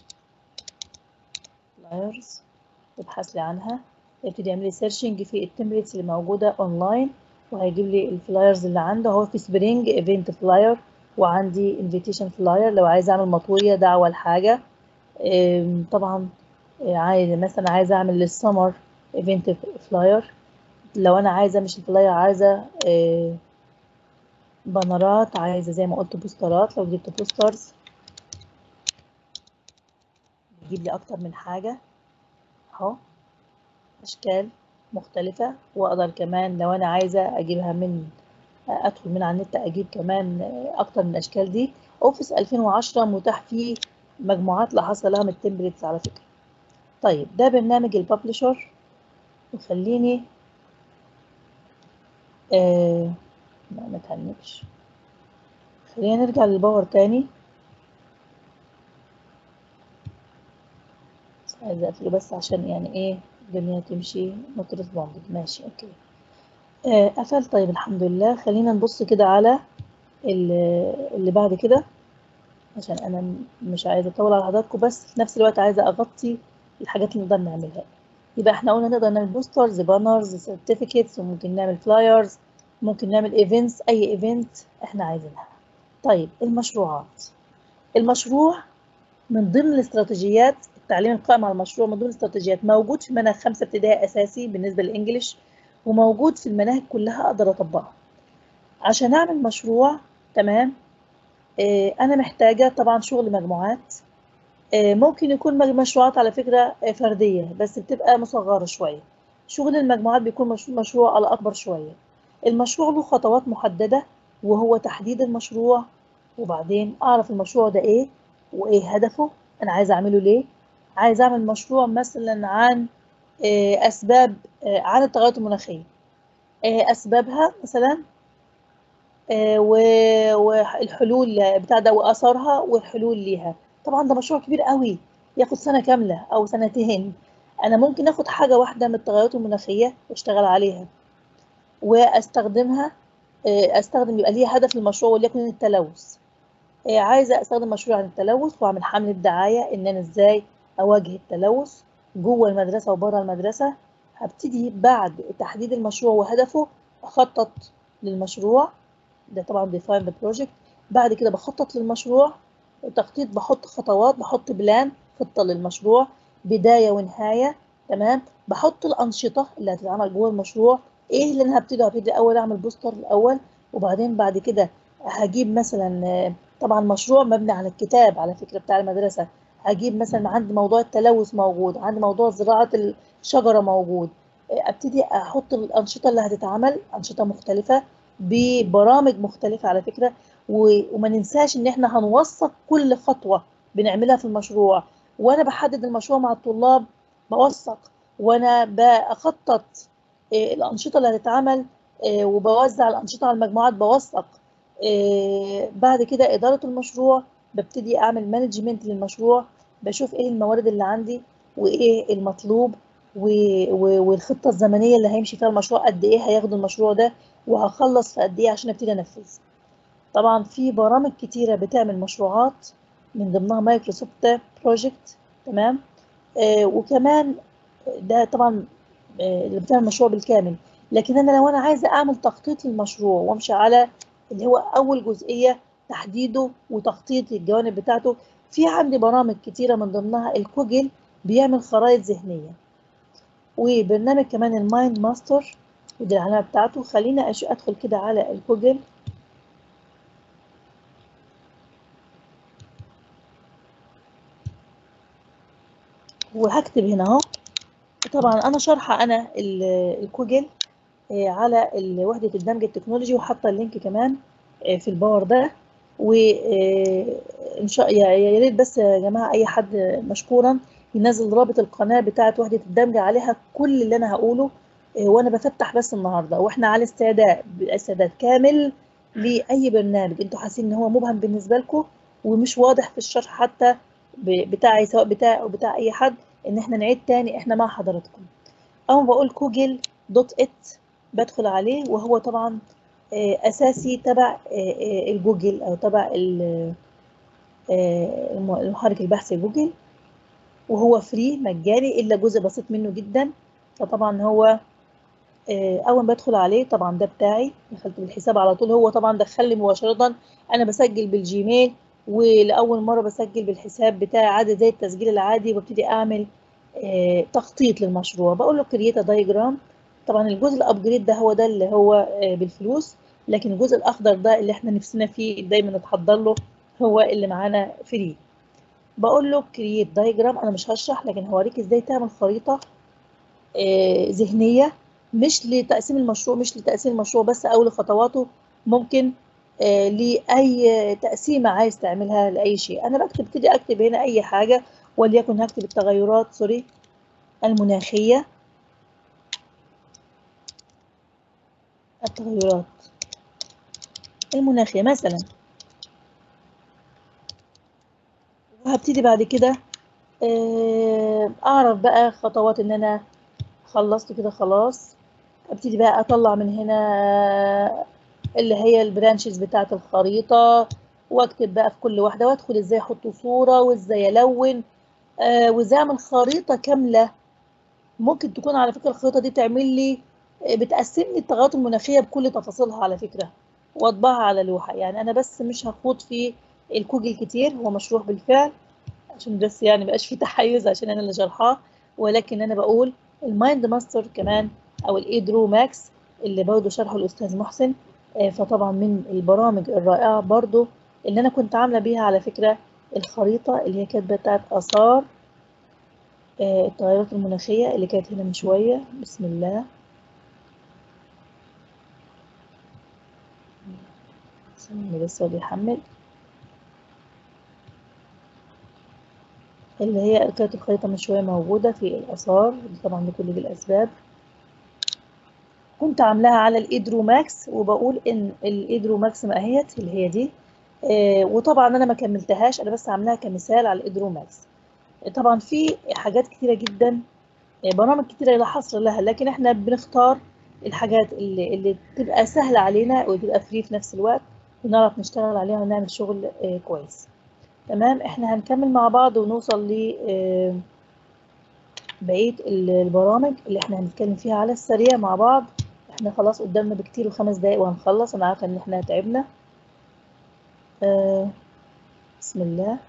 فلايرز يبحث لي عنها يبتدي يعمل لي سيرشنج في التمبلتس اللي موجوده اونلاين وهيجيب لي الفلايرز اللي عنده هو في سبرينج ايفنت فلاير وعندي انفيتيشن فلاير لو عايزه اعمل مطويه دعوه لحاجه أم، طبعا آه، عايزه مثلا عايزه اعمل للسمر ايفنت فلاير لو انا عايزه مش الفلاير عايزه آه، بانرات عايزه زي ما قلت بوسترات لو جبت بوسترز بيجيب لي اكتر من حاجه اهو اشكال مختلفه واقدر كمان لو انا عايزه اجيبها من ادخل من على النت اجيب كمان اكتر من الاشكال دي اوفيس 2010 متاح فيه مجموعات لا حصر لها من التمبلتس على فكره طيب ده برنامج الببلشر وخليني آه لا ما تهنكش خلينا نرجع للباور تاني بس عايزة اقفله بس عشان يعني ايه الدنيا تمشي نوت ريسبوندد ماشي اوكي آه قفل طيب الحمد لله خلينا نبص كده على ال- اللي بعد كده عشان انا م- مش عايزه اطول على حضراتكم بس في نفس الوقت عايزه اغطي الحاجات اللي نقدر نعملها يبقى احنا قلنا نقدر نعمل بوسترز بانرز سيرتيفيكيتس وممكن نعمل فلايرز ممكن نعمل ايفنتس اي ايفنت احنا عايزينها طيب المشروعات المشروع من ضمن الاستراتيجيات التعليم القائم على المشروع من ضمن الاستراتيجيات موجود في منهج خمسة ابتدائي أساسي بالنسبة للإنجليش وموجود في المناهج كلها أقدر أطبقها عشان أعمل مشروع تمام آه، أنا محتاجة طبعا شغل مجموعات آه، ممكن يكون مج- مشروعات على فكرة آه، فردية بس بتبقى مصغرة شوية شغل المجموعات بيكون مش- مشروع على أكبر شوية المشروع له خطوات محددة وهو تحديد المشروع وبعدين أعرف المشروع ده إيه وإيه هدفه أنا عايزة أعمله ليه عايزة أعمل مشروع مثلا عن آه، أسباب آه، عن التغيرات المناخية آه، أسبابها مثلا آه، و- والحلول بتاع ده وآثارها والحلول ليها طبعا ده مشروع كبير قوي ياخد سنة كاملة أو سنتين أنا ممكن آخد حاجة واحدة من التغيرات المناخية واشتغل عليها واستخدمها آه، استخدم يبقى ليها هدف المشروع وليكن التلوث آه، عايزه استخدم مشروع عن التلوث واعمل حمله دعايه ان انا ازاي اواجه التلوث جوه المدرسه وبره المدرسه هبتدي بعد تحديد المشروع وهدفه اخطط للمشروع ده طبعا define the project بعد كده بخطط للمشروع التخطيط بحط خطوات بحط بلان خطه للمشروع بدايه ونهايه تمام بحط الانشطه اللي هتتعمل جوه المشروع ايه اللي انا هبتدي هبتدي اول اعمل بوستر الاول وبعدين بعد كده هجيب مثلا آه، طبعا مشروع مبني على الكتاب على فكره بتاع المدرسه هجيب مثلا عندي موضوع التلوث موجود عندي موضوع زراعه الشجره موجود آه، ابتدي احط الانشطه اللي هتتعمل انشطه مختلفه ببرامج مختلفه على فكره و- وما ننساش ان احنا هنوثق كل خطوه بنعملها في المشروع وانا بحدد المشروع مع الطلاب بوثق وانا بخطط آه، الانشطه اللي هتتعمل آه، وبوزع الانشطه على المجموعات بوثق آه، بعد كده اداره المشروع ببتدي اعمل مانجمنت للمشروع بشوف ايه الموارد اللي عندي وايه المطلوب و- و- والخطه الزمنيه اللي هيمشي فيها المشروع قد ايه هياخد المشروع ده وهخلص في قد ايه عشان ابتدي انفذ طبعا في برامج كتيره بتعمل مشروعات من ضمنها مايكروسوفت بروجكت تمام آه وكمان ده طبعا آه، اللي بتعمل مشروع بالكامل لكن انا لو انا عايزه اعمل تخطيط للمشروع وامشي على اللي هو اول جزئيه تحديده وتخطيط الجوانب بتاعته في عندي برامج كتيره من ضمنها الكوجل بيعمل خرائط ذهنيه وبرنامج كمان المايند ماستر ودي العلامه بتاعته خلينا أش- ادخل كده على الجوجل وهكتب هنا اهو طبعا انا شارحه انا ال- الكوجل آه، على ال- وحده الدمج التكنولوجي وحاطه اللينك كمان آه، في الباور ده وان شاء يا يا ريت بس يا جماعه اي حد مشكورا ينزل رابط القناه بتاعه وحده الدمج عليها كل اللي انا هقوله آه، وانا بفتح بس النهارده واحنا على استعداد استعداد كامل لاي برنامج انتوا حاسين ان هو مبهم بالنسبه لكم ومش واضح في الشرح حتى ب- بتاعي سواء بتاعي او بتاع اي حد ان احنا نعيد تاني احنا مع حضراتكم اول ما بقول كوجل دوت ات بدخل عليه وهو طبعا آه، اساسي تبع آه، آه، الجوجل او تبع ال- آه، الم- المحرك البحثي جوجل وهو فري مجاني الا جزء بسيط منه جدا فطبعا هو آه، اول ما بدخل عليه طبعا ده بتاعي دخلت بالحساب على طول هو طبعا دخلني مباشره انا بسجل بالجيميل ولاول مره بسجل بالحساب بتاعي عادي زي التسجيل العادي وابتدي اعمل آه، تخطيط للمشروع بقول له كرييت دايجرام طبعا الجزء الابجريد ده هو ده اللي هو آه، بالفلوس لكن الجزء الاخضر ده اللي احنا نفسنا فيه دايما نتحضر له هو اللي معانا فري بقول له كرييت دايجرام انا مش هشرح لكن هوريك ازاي تعمل خريطه آه، ذهنيه مش لتقسيم المشروع مش لتقسيم المشروع بس او لخطواته ممكن آه، لاي تقسيمه عايز تعملها لاي شيء انا بكتب ابتدي اكتب هنا اي حاجه وليكن هكتب التغيرات سوري المناخيه التغيرات المناخيه مثلا وهبتدي بعد كده آه، اعرف بقى خطوات ان انا خلصت كده خلاص ابتدي بقى اطلع من هنا اللي هي البرانشز بتاعه الخريطه واكتب بقى في كل واحده وادخل ازاي احط صوره وازاي الون آه وازاي اعمل خريطه كامله ممكن تكون على فكره الخريطه دي تعمل لي آه، بتقسم لي التغيرات المناخيه بكل تفاصيلها على فكره واطبعها على لوحه يعني انا بس مش هخوض في الكوجل كتير هو مشروع بالفعل عشان بس يعني مبقاش في تحيز عشان انا اللي شرحاه ولكن انا بقول المايند ماستر كمان او الايدرو ماكس اللي برضه شرحه الاستاذ محسن آه، فطبعا من البرامج الرائعه برضه اللي انا كنت عامله بيها على فكره الخريطه اللي هي كانت بتاعت اثار آه، التغيرات المناخيه اللي كانت هنا من شويه بسم الله ثانية بس هو بيحمل اللي هي كانت الخريطة من شوية موجودة في الآثار طبعا لكل دي الأسباب كنت عاملاها على الإيدرو ماكس وبقول إن الإيدرو ماكس ما اهيت اللي هي دي آه وطبعا أنا ما كملتهاش أنا بس عاملاها كمثال على الإيدرو ماكس طبعا في حاجات كتيرة جدا آه، برامج كتيرة لا حصر لها لكن احنا بنختار الحاجات اللي, اللي تبقى سهلة علينا وتبقى فري في نفس الوقت ونعرف نشتغل عليها ونعمل شغل آه، كويس تمام احنا هنكمل مع بعض ونوصل ل آه، بقية ال- البرامج اللي احنا هنتكلم فيها على السريع مع بعض احنا خلاص قدامنا بكتير وخمس دقايق وهنخلص انا عارفة ان احنا تعبنا آه، بسم الله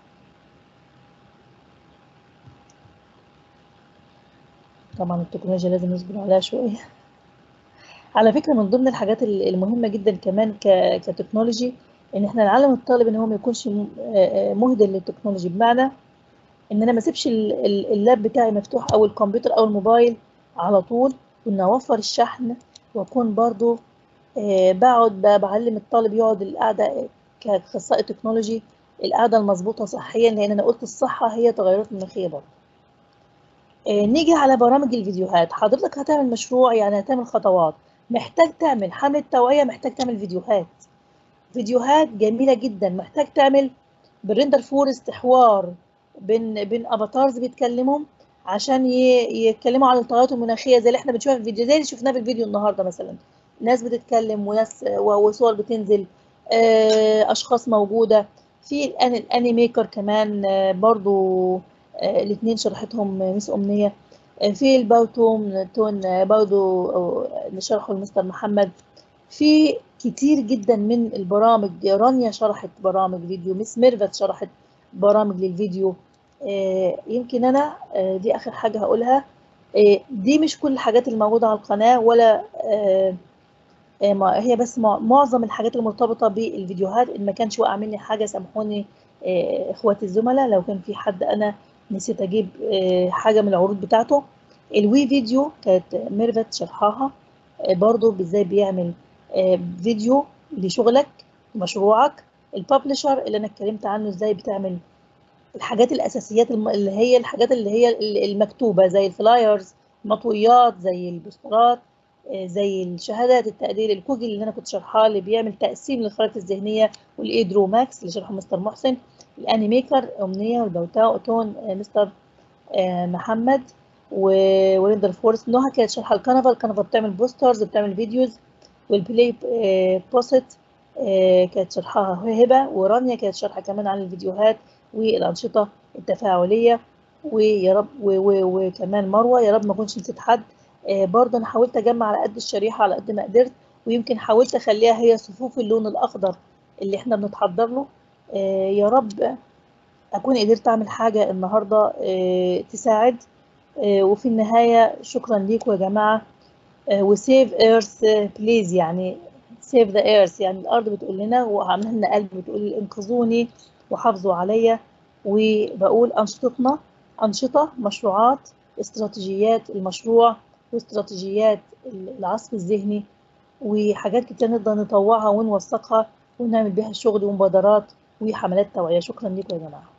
طبعا التكنولوجيا لازم نصبر عليها شوية على فكرة من ضمن الحاجات ال- المهمة جدا كمان ك- كتكنولوجي ان احنا نعلم الطالب ان هو ما يكونش م- آه، آه، مهدر للتكنولوجي بمعنى ان انا ما اسيبش ال- ال- اللاب بتاعي مفتوح او الكمبيوتر او الموبايل على طول وان اوفر الشحن واكون برضو آه، بقعد ب- بعلم الطالب يقعد القعده كاخصائي تكنولوجي القعده المظبوطه صحيا لان انا قلت الصحه هي تغيرات مناخيه برضو آه، نيجي على برامج الفيديوهات حضرتك هتعمل مشروع يعني هتعمل خطوات محتاج تعمل حملة توعية محتاج تعمل فيديوهات فيديوهات جميلة جدا محتاج تعمل بالريندر فورست حوار بين بين افاتارز بيتكلموا عشان ي- يتكلموا عن التغيرات المناخية زي اللي احنا بنشوفها في الفيديو زي اللي شفناه في الفيديو النهارده مثلا ناس بتتكلم وناس و- وصور بتنزل آه، اشخاص موجودة في الان الاني ميكر كمان آه، برضو آه، الاثنين شرحتهم ميس امنية آه، في الباوتوم تون آه، برضو آه، اللي شرحه المستر محمد في كتير جدا من البرامج رانيا شرحت برامج فيديو مس ميرفت شرحت برامج للفيديو آه، يمكن انا آه، دي اخر حاجه هقولها آه، دي مش كل الحاجات اللي موجوده على القناه ولا آه، آه، ما- هي بس مع- معظم الحاجات المرتبطه بالفيديوهات ان ما كانش واقع مني حاجه سامحوني آه، اخواتي الزملاء لو كان في حد انا نسيت اجيب آه، حاجه من العروض بتاعته الوي فيديو كانت ميرفت شرحها آه، برضو ازاي بيعمل آه، فيديو لشغلك مشروعك الببلشر اللي انا اتكلمت عنه ازاي بتعمل الحاجات الاساسيات الم- اللي هي الحاجات اللي هي ال- المكتوبه زي الفلايرز المطويات زي البوسترات آه، زي الشهادات التقدير الكوجل اللي انا كنت شارحاه اللي بيعمل تقسيم للخرائط الذهنيه والايدرو ماكس اللي شرحه مستر محسن الاني ميكر امنيه والبوتاو اوتون آه، مستر آه، محمد و- وليندر فورست نوها كانت شارحه الكنفا الكنفا بتعمل بوسترز بتعمل فيديوز والبلاي آه، بروسيت آه، كانت شرحها هبه ورانيا كانت شارحه كمان عن الفيديوهات والانشطه التفاعليه ويا رب و- و- وكمان مروه يا رب ما اكونش نسيت حد آه، برضه انا حاولت اجمع على قد الشريحه على قد ما قدرت ويمكن حاولت اخليها هي صفوف اللون الاخضر اللي احنا بنتحضر له آه، يا رب اكون قدرت اعمل حاجه النهارده آه، تساعد آه، وفي النهايه شكرا ليكم يا جماعه وسيف ايرث بليز يعني سيف ذا ايرث يعني الارض بتقول لنا وعامله لنا قلب بتقول انقذوني وحافظوا عليا وبقول انشطتنا انشطه مشروعات استراتيجيات المشروع واستراتيجيات العصف الذهني وحاجات كتير نقدر نطوعها ونوثقها ونعمل بيها شغل ومبادرات وحملات توعيه شكرا لكم يا جماعه